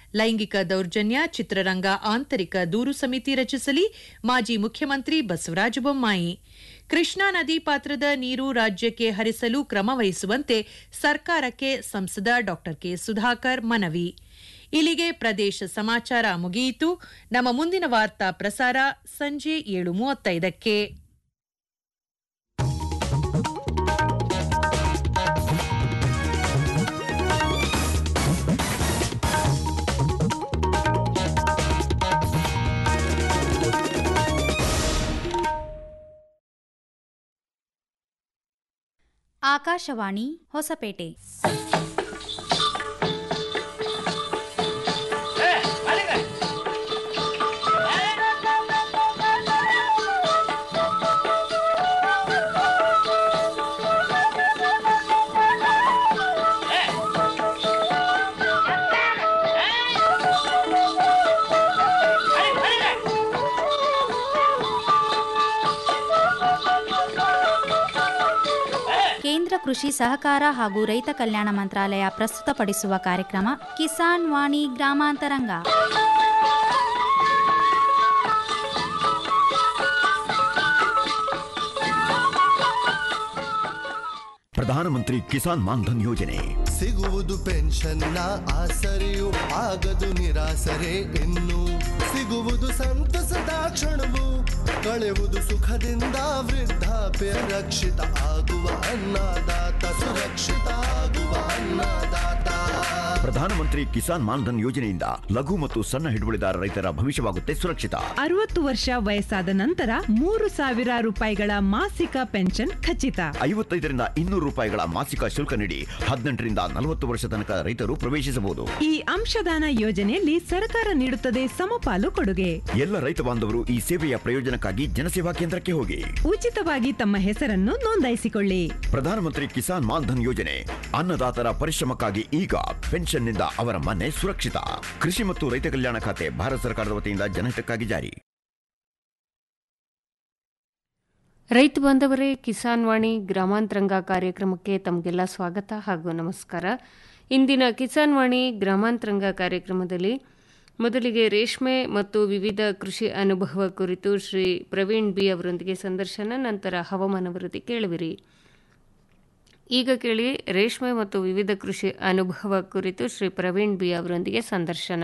ಲೈಂಗಿಕ ದೌರ್ಜನ್ಯ ಚಿತ್ರರಂಗ ಆಂತರಿಕ ದೂರು ಸಮಿತಿ ರಚಿಸಲಿ ಮಾಜಿ ಮುಖ್ಯಮಂತ್ರಿ ಬಸವರಾಜ ಬೊಮ್ಮಾಯಿ ಕೃಷ್ಣಾ ನದಿ ಪಾತ್ರದ ನೀರು ರಾಜ್ಯಕ್ಕೆ ಹರಿಸಲು ಕ್ರಮ ವಹಿಸುವಂತೆ ಸರ್ಕಾರಕ್ಕೆ ಸಂಸದ ಡಾ ಕೆ ಸುಧಾಕರ್ ಮನವಿ ಇಲ್ಲಿಗೆ ಪ್ರದೇಶ ಸಮಾಚಾರ ಮುಗಿಯಿತು ನಮ್ಮ ಮುಂದಿನ ವಾರ್ತಾ ಪ್ರಸಾರ ಸಂಜೆ ಏಳು ಮೂವತ್ತೈದಕ್ಕೆ ಆಕಾಶವಾಣಿ ಹೊಸಪೇಟೆ ಕೇಂದ್ರ ಕೃಷಿ ಸಹಕಾರ ಹಾಗೂ ರೈತ ಕಲ್ಯಾಣ ಮಂತ್ರಾಲಯ ಪ್ರಸ್ತುತಪಡಿಸುವ ಕಾರ್ಯಕ್ರಮ ಕಿಸಾನ್ ವಾಣಿ ಗ್ರಾಮಾಂತರಂಗ ಪ್ರಧಾನಮಂತ್ರಿ ಕಿಸಾನ್ ಮಾನ್ಧನ್ ಯೋಜನೆ ಸಿಗುವುದು ಪೆನ್ಷನ್ನ ಆಸರೆಯು ಆಗದು ನಿರಾಸರೆ ಇನ್ನು ಸಿಗುವುದು ಸಂತಸದ ಕ್ಷಣವು ಕಳೆವುದು ಸುಖದಿಂದ ವೃದ್ಧಾಪ್ಯ ರಕ್ಷಿತ ಆಗುವ ಅನ್ನದಾತ ಸುರಕ್ಷಿತ ಆಗುವ ಅನ್ನದಾತ ಪ್ರಧಾನಮಂತ್ರಿ ಕಿಸಾನ್ ಮಾನ್ಧನ್ ಯೋಜನೆಯಿಂದ ಲಘು ಮತ್ತು ಸಣ್ಣ ಹಿಡುವಳಿದಾರ ರೈತರ ಭವಿಷ್ಯವಾಗುತ್ತೆ ಸುರಕ್ಷಿತ ಅರವತ್ತು ವರ್ಷ ವಯಸ್ಸಾದ ನಂತರ ಮೂರು ಸಾವಿರ ರೂಪಾಯಿಗಳ ಮಾಸಿಕ ಪೆನ್ಷನ್ ಖಚಿತ ಐವತ್ತೈದರಿಂದ ಇನ್ನೂರು ರೂಪಾಯಿಗಳ ಮಾಸಿಕ ಶುಲ್ಕ ನೀಡಿ ಹದಿನೆಂಟರಿಂದ ನಲವತ್ತು ವರ್ಷ ತನಕ ರೈತರು ಪ್ರವೇಶಿಸಬಹುದು ಈ ಅಂಶದಾನ ಯೋಜನೆಯಲ್ಲಿ ಸರ್ಕಾರ ನೀಡುತ್ತದೆ ಸಮಪಾಲು ಕೊಡುಗೆ ಎಲ್ಲ ರೈತ ಬಾಂಧವರು ಈ ಸೇವೆಯ ಪ್ರಯೋಜನಕ್ಕಾಗಿ ಜನಸೇವಾ ಕೇಂದ್ರಕ್ಕೆ ಹೋಗಿ ಉಚಿತವಾಗಿ ತಮ್ಮ ಹೆಸರನ್ನು ನೋಂದಾಯಿಸಿಕೊಳ್ಳಿ ಪ್ರಧಾನಮಂತ್ರಿ ಕಿಸಾನ್ ಮಾನ್ಧನ್ ಯೋಜನೆ ಅನ್ನದಾತರ ಪರಿಶ್ರಮಕ್ಕಾಗಿ ಈಗ ಪೆನ್ಷನ್ನಿಂದ ಅವರ ಮನೆ ಸುರಕ್ಷಿತ ಕೃಷಿ ಮತ್ತು ರೈತ ಕಲ್ಯಾಣ ಖಾತೆ ಭಾರತ ಸರ್ಕಾರದ ವತಿಯಿಂದ ಜನಹಿತಕ್ಕಾಗಿ ಜಾರಿ ರೈತ ಬಾಂಧವರೇ ಕಿಸಾನ್ ವಾಣಿ ಗ್ರಾಮಾಂತರಂಗ ಕಾರ್ಯಕ್ರಮಕ್ಕೆ ತಮಗೆಲ್ಲ ಸ್ವಾಗತ ಹಾಗೂ ನಮಸ್ಕಾರ ಇಂದಿನ ಕಿಸಾನ್ ವಾಣಿ ಗ್ರಾಮಾಂತರಂಗ ಕಾರ್ಯಕ್ರಮದಲ್ಲಿ ಮೊದಲಿಗೆ ರೇಷ್ಮೆ ಮತ್ತು ವಿವಿಧ ಕೃಷಿ ಅನುಭವ ಕುರಿತು ಶ್ರೀ ಪ್ರವೀಣ್ ಬಿ ಅವರೊಂದಿಗೆ ಸಂದರ್ಶನ ನಂತರ ಹವಾಮಾನ ವರದಿ ಕೇಳುವಿರಿ ಈಗ ಕೇಳಿ ರೇಷ್ಮೆ ಮತ್ತು ವಿವಿಧ ಕೃಷಿ ಅನುಭವ ಕುರಿತು ಶ್ರೀ ಪ್ರವೀಣ್ ಬಿ ಅವರೊಂದಿಗೆ ಸಂದರ್ಶನ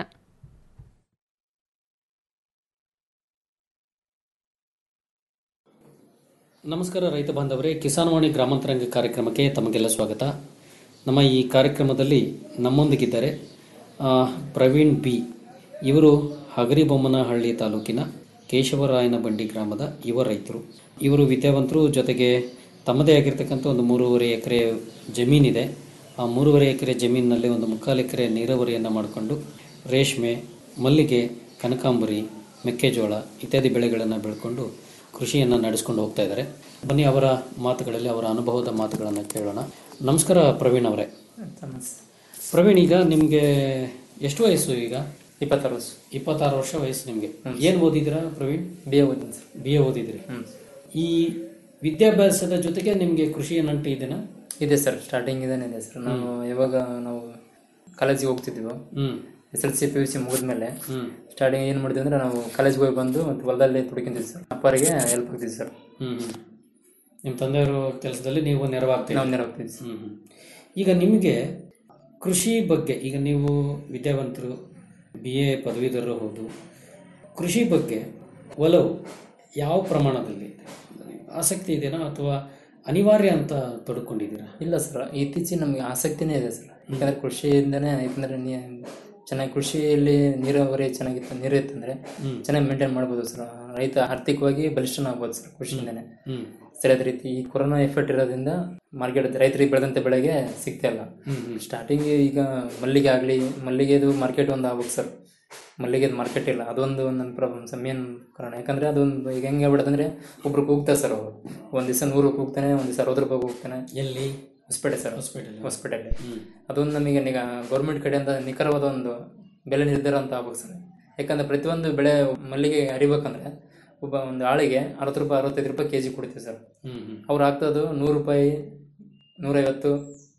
ನಮಸ್ಕಾರ ರೈತ ಬಾಂಧವರೇ ಕಿಸಾನ್ವಾಣಿ ಗ್ರಾಮಾಂತರಂಗ ಕಾರ್ಯಕ್ರಮಕ್ಕೆ ತಮಗೆಲ್ಲ ಸ್ವಾಗತ ನಮ್ಮ ಈ ಕಾರ್ಯಕ್ರಮದಲ್ಲಿ ನಮ್ಮೊಂದಿಗಿದ್ದಾರೆ ಆ, ಪ್ರವೀಣ್ ಬಿ ಇವರು ಹಗರಿಬೊಮ್ಮನಹಳ್ಳಿ ತಾಲೂಕಿನ ಕೇಶವರಾಯನ ಬಂಡಿ ಗ್ರಾಮದ ಯುವ ರೈತರು ಇವರು ವಿದ್ಯಾವಂತರು ಜೊತೆಗೆ ತಮ್ಮದೇ ಆಗಿರ್ತಕ್ಕಂಥ ಒಂದು ಮೂರುವರೆ ಎಕರೆ ಜಮೀನಿದೆ ಆ ಮೂರುವರೆ ಎಕರೆ ಜಮೀನಿನಲ್ಲಿ ಒಂದು ಮುಕ್ಕಾಲು ಎಕರೆ ನೀರಾವರಿಯನ್ನು ಮಾಡಿಕೊಂಡು ರೇಷ್ಮೆ ಮಲ್ಲಿಗೆ ಕನಕಾಂಬರಿ ಮೆಕ್ಕೆಜೋಳ ಇತ್ಯಾದಿ ಬೆಳೆಗಳನ್ನು ಬೆಳ್ಕೊಂಡು ಕೃಷಿಯನ್ನು ನಡೆಸ್ಕೊಂಡು ಹೋಗ್ತಾ ಇದ್ದಾರೆ ಬನ್ನಿ ಅವರ ಮಾತುಗಳಲ್ಲಿ ಅವರ ಅನುಭವದ ಮಾತುಗಳನ್ನು ಕೇಳೋಣ ನಮಸ್ಕಾರ ಪ್ರವೀಣ್ ಅವರೇ ಪ್ರವೀಣ್ ಈಗ ನಿಮಗೆ ಎಷ್ಟು ವಯಸ್ಸು ಈಗ ಇಪ್ಪತ್ತಾರು ವರ್ಷ ಇಪ್ಪತ್ತಾರು ವರ್ಷ ವಯಸ್ಸು ನಿಮಗೆ ಏನು ಓದಿದ್ದೀರಾ ಪ್ರವೀಣ್ ಬಿ ಎ ಓದಿನಿ ಸರ್ ಬಿ ಎ ಓದಿದ್ರಿ ಈ ವಿದ್ಯಾಭ್ಯಾಸದ ಜೊತೆಗೆ ನಿಮಗೆ ಕೃಷಿಯ ನಂಟು ಇದೆನಾ ಇದೆ ಸರ್ ಸ್ಟಾರ್ಟಿಂಗ್ ಇದೇನೆ ಇದೆ ಸರ್ ನಾನು ಯಾವಾಗ ನಾವು ಕಾಲೇಜಿಗೆ ಹೋಗ್ತಿದ್ವಿ ಹ್ಮ್ S L C P U C ಮುಗಿದ್ಮೇಲೆ ಹ್ಮ್ ಸ್ಟಾರ್ಟಿಂಗ್ ಏನು ಮಾಡಿದ್ವಿ ಅಂದ್ರೆ ನಾವು ಕಾಲೇಜ್ಗೆ ಹೋಗಿ ಬಂದು ಮತ್ತು ಹೊಲದಲ್ಲಿ ದುಡ್ಕೊಂತಿದ್ವಿ ಸರ್ ಅಪ್ಪರಿಗೆ ಹೆಲ್ಪ್ ಆಗ್ತಿದ್ವಿ ಸರ್ ಹ್ಮ್ ಹ್ಮ್ ನಿಮ್ಮ ತಂದೆಯವರು ಕೆಲಸದಲ್ಲಿ ನೀವು ನೆರವಾಗ್ತೀವಿ ನಾವು ನೆರವಾಗ್ತಿದ್ವಿ ಸರ್ ಹ್ಮ್ ಹ್ಮ್. ಈಗ ನಿಮಗೆ ಕೃಷಿ ಬಗ್ಗೆ ಈಗ ನೀವು ವಿದ್ಯಾವಂತರು ಬಿ ಎ ಪದವೀಧರರು ಹೌದು ಕೃಷಿ ಬಗ್ಗೆ ಒಲವು ಯಾವ ಪ್ರಮಾಣದಲ್ಲಿ ಇದೆ? ಆಸಕ್ತಿ ಇದೆನಾ ಅಥವಾ ಅನಿವಾರ್ಯ ಅಂತ ತೊಡ್ಕೊಂಡಿದ್ದೀರಾ ಇಲ್ಲ ಸರ್ ಇತ್ತೀಚೆಗೆ ನಮಗೆ ಆಸಕ್ತಿನೇ ಇದೆ ಸರ್ ಯಾಕಂದ್ರೆ ಕೃಷಿಯಿಂದನೇ ಯಾಕಂದ್ರೆ ನೀ ಚೆನ್ನಾಗಿ ಕೃಷಿಯಲ್ಲಿ ನೀರಾವರಿ ಚೆನ್ನಾಗಿತ್ತು ನೀರು ಇತ್ತಂದ್ರೆ ಚೆನ್ನಾಗಿ ಮೇಂಟೈನ್ ಮಾಡ್ಬೋದು ಸರ್ ರೈತ ಆರ್ಥಿಕವಾಗಿ ಬಲಿಷ್ಠನಾಗ್ಬೋದು ಸರ್ ಕೃಷಿಯಿಂದನೇ ಹ್ಮ್ ಸರಿಯಾದ ರೀತಿ ಈ ಕೊರೋನಾ ಎಫೆಕ್ಟ್ ಇರೋದ್ರಿಂದ ಮಾರ್ಕೆಟ್ ರೈತರಿಗೆ ಬೆಳೆದಂಥ ಬೆಳೆಗೆ ಸಿಗ್ತಾ ಇಲ್ಲ ಹ್ಮ್ ಹ್ಮ್ ಸ್ಟಾರ್ಟಿಂಗ್ ಈಗ ಮಲ್ಲಿಗೆ ಆಗಲಿ ಮಲ್ಲಿಗೆದು ಮಾರ್ಕೆಟ್ ಒಂದು ಆಗ್ಬೇಕು ಸರ್ ಮಲ್ಲಿಗೆದು ಮಾರ್ಕೆಟ್ ಇಲ್ಲ ಅದೊಂದು ನನ್ನ ಪ್ರಾಬ್ಲಮ್ ಸರ್ ಮೇನ್ ಕಾರಣ ಯಾಕಂದ್ರೆ ಅದೊಂದು ಈಗ ಹೆಂಗೆ ಆಗ್ಬಿಡುತ್ತಂದ್ರೆ ಒಬ್ರು ಕೂಗ್ತಾರೆ ಸರ್ ಅವರು ಒಂದು ದಿವಸ ನೂರು ರೂಪಾಯಿ ಹೋಗ್ತಾನೆ ಒಂದು ದಿವಸ ಅರವತ್ತು ರೂಪಾಯಿ ಹೋಗ್ತಾನೆ ಎಲ್ಲಿ ಹೊಸಪೇಟೆ ಸರ್ ಹಾಸ್ಪಿಟಲ್ ಹೊಸಪೇಟೆಯಲ್ಲಿ ಹ್ಮ್ ಅದೊಂದು ನಮಗೆ ಈಗ ಗೌರ್ಮೆಂಟ್ ಕಡೆಯಿಂದ ನಿಖರವಾದ ಒಂದು ಬೆಲೆ ನಿರ್ಧಾರ ಅಂತ ಆಗ್ಬೇಕು ಸರ್ ಯಾಕಂದ್ರೆ ಪ್ರತಿಯೊಂದು ಬೆಳೆ ಮಲ್ಲಿಗೆ ಅರಿಬೇಕಂದ್ರೆ ಒಬ್ಬ ಒಂದು ಆಳಿಗೆ ಅರವತ್ತು ರೂಪಾಯಿ ಅರವತ್ತೈದು ರೂಪಾಯಿ ಕೆ ಜಿ ಕೊಡ್ತೀವಿ ಸರ್ ಹ್ಮ್ ಹ್ಮ್ ಅವ್ರು ಹಾಕ್ತದ್ದು ನೂರು ರೂಪಾಯಿ ನೂರೈವತ್ತು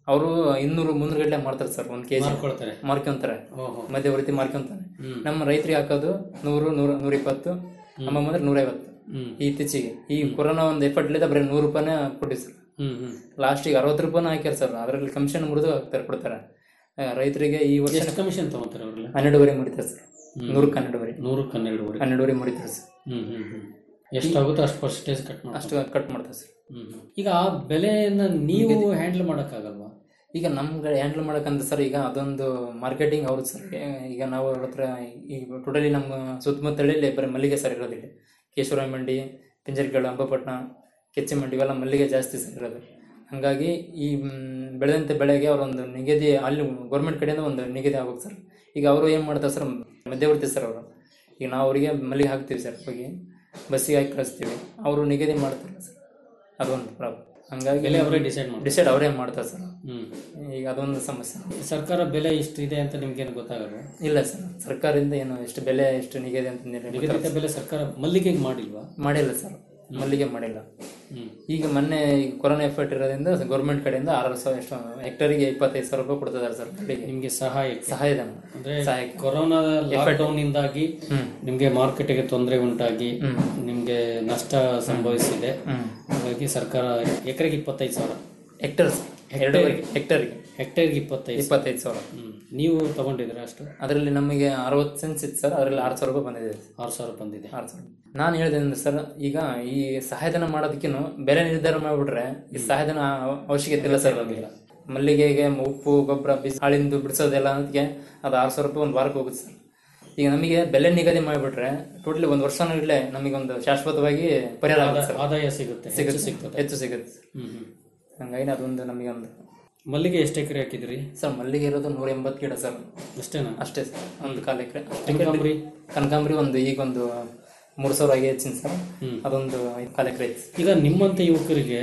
ಅವರು ಇನ್ನೂರು ಮುನ್ನೂರು ಗಟ್ಟಲೆ ಮಾಡ್ತಾರೆ ಸರ್ ಒಂದು ಕೆಜಿ ಮಾರ್ಕೊಳ್ತಾರೆ. ಮಾರ್ಕೊಂತಾರೆ ಓಹೋ. ಮಧ್ಯವರ್ತಿ ಮಾರ್ಕೊಂತಾನೆ ಹ್ಮ್. ನಮ್ಮ ರೈತರಿಗೆ ಹಾಕೋದು ನೂರು ನೂರ ನೂರ ಇಪ್ಪತ್ತು ಅಮ್ಮ ಅಂದ್ರೆ ನೂರೈವತ್ತು ಹ್ಮ್. ಇತ್ತೀಚೆಗೆ ಈ ಕೊರೋನಾ ಒಂದು ಎಫರ್ಟ್ ಇಲ್ಲದ ಬರೀ ನೂರು ರೂಪಾಯಿನೇ ಕೊಟ್ಟಿವಿ ಸರ್ ಹ್ಮ್ ಹ್ಮ್ ಲಾಸ್ಟಿಗೆ ಅರವತ್ತು ರೂಪಾಯಿನ ಹಾಕ್ಯಾರ ಸರ್ ಅದರಲ್ಲಿ ಕಮಿಷನ್ ಮುರಿದು ಹಾಕ್ತಾರೆ ಕೊಡ್ತಾರೆ ಆ, ರೈತರಿಗೆ ಈ ವರ್ಷ ಎಷ್ಟು ಕಮಿಷನ್ ತಗೊಂತಾರೆ ಅವ್ರಲ್ಲಿ ಹನ್ನೆರಡುವರೆ ಮುರಿತಾರೆ ಸರ್ ಹ್ಮ್. ನೂರಕ್ಕೆ ಹನ್ನೆರಡುವರೆ ನೂರಕ್ಕೆ ಹನ್ನೆರಡುವರೆ ಹನ್ನೆರಡುವರೆ ಮುರಿತಾರೆ ಸರ್ ಹ್ಮ್ ಹ್ಮ್ ಹ್ಮ್ ಎಷ್ಟಾಗುತ್ತೋ ಅಷ್ಟು ಪರ್ಸೆಂಟೇಜ್ ಕಟ್ ಮಾಡಿ ಅಷ್ಟು ಕಟ್ ಮಾಡ್ತಾರೆ ಸರ್ ಹ್ಮ್ ಹ್ಮ್. ಈಗ ಆ ಬೆಲೆಯನ್ನ ನೀವು ಹ್ಯಾಂಡಲ್ ಮಾಡಕ್ಕಾಗಲ್ವಾ ಈಗ ನಮ್ಗೆ ಹ್ಯಾಂಡಲ್ ಮಾಡಕ್ಕಂತ ಸರ್ ಈಗ ಅದೊಂದು ಮಾರ್ಕೆಟಿಂಗ್ ಅವ್ರು ಸರ್ ಈಗ ನಾವು ಅವ್ರ ಹತ್ರ ಈಗ ಟೋಟಲಿ ನಮ್ಮ ಸುತ್ತಮುತ್ತಲಲ್ಲಿ ಬರೀ ಮಲ್ಲಿಗೆ ಸರ್ ಇರೋದಿಲ್ಲ ಕೇಶವರಾಯ ಮಂಡಿ ಪಿಂಜರ್ಗಳು ಅಂಬಪಟ್ಟಣ ಕೆಚ್ಚೆ ಮಂಡಿ ಇವೆಲ್ಲ ಮಲ್ಲಿಗೆ ಜಾಸ್ತಿ ಸರ್ ಇರೋದು ಹಾಗಾಗಿ ಈ ಮ್, ಬೆಳೆದಂಥ ಬೆಳೆಗೆ ಅವರೊಂದು ನಿಗದಿ ಅಲ್ಲಿ ಗೌರ್ಮೆಂಟ್ ಕಡೆಯಿಂದ ಒಂದು ನಿಗದಿ ಆಗ್ಬೇಕು ಸರ್ ಈಗ ಅವರು ಏನು ಮಾಡ್ತಾರೆ ಸರ್ ಮಧ್ಯವರ್ತಿ ಸರ್ ಅವರು ಈಗ ನಾವು ಅವರಿಗೆ ಮಲ್ಲಿಗೆ ಹಾಕ್ತೀವಿ ಸರ್ ಹೋಗಿ ಬಸ್ಸಿಗೆ ಹಾಕಿ ಕಳಿಸ್ತೀವಿ ಅವರು ನಿಗದಿ ಮಾಡ್ತಾರೆ ಸರ್ ಅದೊಂದು ಪ್ರಾಬ್ಲಮ್ ಹಂಗಾಗಿ ಬೆಲೆ ಅವರೇ decide ಮಾಡ್ತಾರೆ. ಡಿಸೈಡ್ ಅವರೇ ಮಾಡ್ತಾರೆ ಸರ್ ಹ್ಮ್ ಈಗ ಅದೊಂದು ಸಮಸ್ಯೆ ಸರ್ಕಾರ ಬೆಲೆ ಇಷ್ಟು ಇದೆ ಅಂತ ನಿಮ್ಗೇನು ಗೊತ್ತಾಗಲ್ವಾ ಇಲ್ಲ ಸರ್ ಸರ್ಕಾರದಿಂದ ಏನು ಎಷ್ಟು ಬೆಲೆ ಎಷ್ಟು ನಿಗದಿ ಅಂತ ನಿಗದಿತ ಬೆಲೆ ಸರ್ಕಾರ ಮಲ್ಲಿಗೆಗೆ ಮಾಡಿಲ್ವಾ ಮಾಡಿಲ್ಲ ಸರ್ ಮಲ್ಲಿಗೆ ಮಾಡಿಲ್ಲ ಹ್ಮ್. ಈಗ ಮೊನ್ನೆ ಈ ಕೊರೋನಾ ಎಫೆಕ್ಟ್ ಇರೋದ್ರಿಂದ ಗೌರ್ಮೆಂಟ್ ಕಡೆಯಿಂದ ಆರು ಸಾವಿರ ಎಷ್ಟು ಹೆಕ್ಟರಿಗೆ ಇಪ್ಪತ್ತೈದು ಸಾವಿರ ರೂಪಾಯಿ ಕೊಡ್ತಿದ್ದಾರೆ ಸರ್ ಮಲ್ಲಿಗೆ ನಿಮ್ಗೆ ಸಹಾಯ ಸಹಾಯಧನ ಅಂದ್ರೆ ಸಹಾಯಕ್ಕೆ. ಕೊರೋನಾ ಲಾಕ್ಡೌನ್ ಇಂದಾಗಿ ಹ್ಮ್. ನಿಮ್ಗೆ ಮಾರ್ಕೆಟ್ಗೆ ತೊಂದರೆ ಉಂಟಾಗಿ ಹ್ಮ್. ನಿಮ್ಗೆ ನಷ್ಟ ಸಂಭವಿಸಿದೆ ಹ್ಮ್. ಹಾಗಾಗಿ ಸರ್ಕಾರ ಎಕರೆಗೆ ಇಪ್ಪತ್ತೈದು ಸಾವಿರ ಹೆಕ್ಟರ್ ಎರಡೂವರೆ ಹೆಕ್ಟರ್ಗೆ ಹೆಕ್ಟೇರ್ಗೆ ಇಪ್ಪತ್ತೈದು ಇಪ್ಪತ್ತೈದು ಸಾವಿರ ಹ್ಮ್. ನೀವು ತಗೊಂಡಿದ್ರೆ ಅಷ್ಟು ಅದರಲ್ಲಿ ನಮಗೆ ಅರವತ್ತು ಸೆನ್ಸ್ ಇತ್ತು ಸರ್ ಅದರಲ್ಲಿ ಆರು ಸಾವಿರ ರೂಪಾಯಿ ಬಂದಿದೆ ಆರು ಸಾವಿರ ಬಂದಿದೆ ಆರು ಸಾವಿರ ನಾನು ಹೇಳಿದೆ ಅಂದ್ರೆ ಸರ್ ಈಗ ಈ ಸಹಾಯಧನ ಮಾಡೋದಕ್ಕಿಂತ ಬೆಲೆ ನಿರ್ಧಾರ ಮಾಡಿಬಿಟ್ರೆ ಈ ಸಹಾಯಧನ ಅವ- ಅವಶ್ಯಕತೆ ಇಲ್ಲ ಸರ್ ನಮಗೆ ಮಲ್ಲಿಗೆಗೆ ಉಪ್ಪು ಗೊಬ್ಬರ ಬಿಸಿ ಹಾಳಿಂದು ಬಿಡಿಸೋದೆಲ್ಲ ಅನ್ನೋದಕ್ಕೆ ಅದು ಆರು ಸಾವಿರ ರೂಪಾಯಿ ಒಂದು ವಾರಕ್ಕೆ ಹೋಗುತ್ತೆ ಸರ್ ಈಗ ನಮಗೆ ಬೆಲೆ ನಿಗದಿ ಮಾಡಿಬಿಟ್ರೆ ಟೋಟಲಿ ಒಂದು ವರ್ಷನಲ್ಲೇ ನಮಗೆ ಒಂದು ಶಾಶ್ವತವಾಗಿ ಪರಿಹಾರ ಆಗುತ್ತೆ ಸರ್ ಆದಾಯ ಸಿಗುತ್ತೆ ಹೆಚ್ಚು ಸಿಗುತ್ತೆ ಸಿಗ್ತದೆ ಹೆಚ್ಚು ಸಿಗುತ್ತೆ ಸರ್. ಹ್ಮ್ ಹ್ಮ್. ಹಂಗಾಗಿ ಅದೊಂದು ನಮಗೆ ಒಂದು ಮಲ್ಲಿಗೆ ಎಷ್ಟು ಎಕರೆ ಹಾಕಿದ್ರಿ ಸರ್ ಮಲ್ಲಿಗೆ ಇರೋದು ನೂರ ಎಂಬತ್ತು ಗಿಡ ಸರ್ ಅಷ್ಟೇನಾ ಅಷ್ಟೇ ಸರ್ ಒಂದು ಕಾಲ ಎಕರೆ ಕನಕಾಂಬರಿ? ಕನಕಾಂಬರಿ ಒಂದು ಈಗ ಒಂದು ಮೂರು ಸಾವಿರ ಆಗಿ ಹೆಚ್ಚಿನ ಸರ್ ಹ್ಮ್. ಅದೊಂದು ಐದು ಕಾಲ ಎಕರೆ ಐತಿ ಈಗ ನಿಮ್ಮಂತ ಯುವಕರಿಗೆ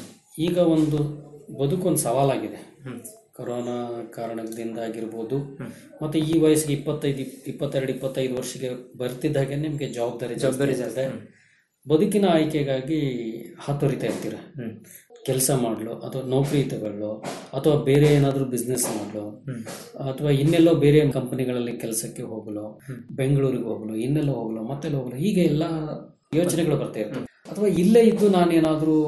ಈಗ ಒಂದು ಬದುಕೊಂದು ಸವಾಲಾಗಿದೆ ಹ್ಮ್. ಕೊರೋನಾ ಕಾರಣದಿಂದ ಆಗಿರ್ಬೋದು ಮತ್ತೆ ಈ ವಯಸ್ಸಿಗೆ ಇಪ್ಪತ್ತೈದು ಇಪ್ಪತ್ತೆರಡು ಇಪ್ಪತ್ತೈದು ವರ್ಷಕ್ಕೆ ಬರ್ತಿದ್ದ ಹಾಗೆ ನಿಮಗೆ ಜವಾಬ್ದಾರಿ ಜವಾಬ್ದಾರಿ ಜಾಸ್ತಿ ಜಾಸ್ತಿ. ಇರ್ತದೆ. ಬದುಕಿನ ಆಯ್ಕೆಗಾಗಿ ಹಾತೊರಿತಾ ಇರ್ತೀರ ಹ್ಮ್. ಕೆಲಸ ಮಾಡಲು ಅಥವಾ ನೌಕರಿ ತಗೊಳ್ಳೋ ಅಥವಾ ಬೇರೆ ಏನಾದರೂ ಬಿಸ್ನೆಸ್ ಮಾಡಲು ಹ್ಮ್. ಅಥವಾ ಇನ್ನೆಲ್ಲೋ ಬೇರೆ ಕಂಪನಿಗಳಲ್ಲಿ ಕೆಲಸಕ್ಕೆ ಹೋಗಲು ಬೆಂಗಳೂರಿಗೆ ಹೋಗಲು ಇನ್ನೆಲ್ಲೋ ಹೋಗಲು ಮತ್ತೆಲ್ಲ ಹೋಗಲು ಹೀಗೆ ಎಲ್ಲ ಯೋಚನೆಗಳು ಬರ್ತಾ ಇರ್ತವೆ ಅಥವಾ ಇಲ್ಲೇ ಇದ್ದು ನಾನೇನಾದರೂ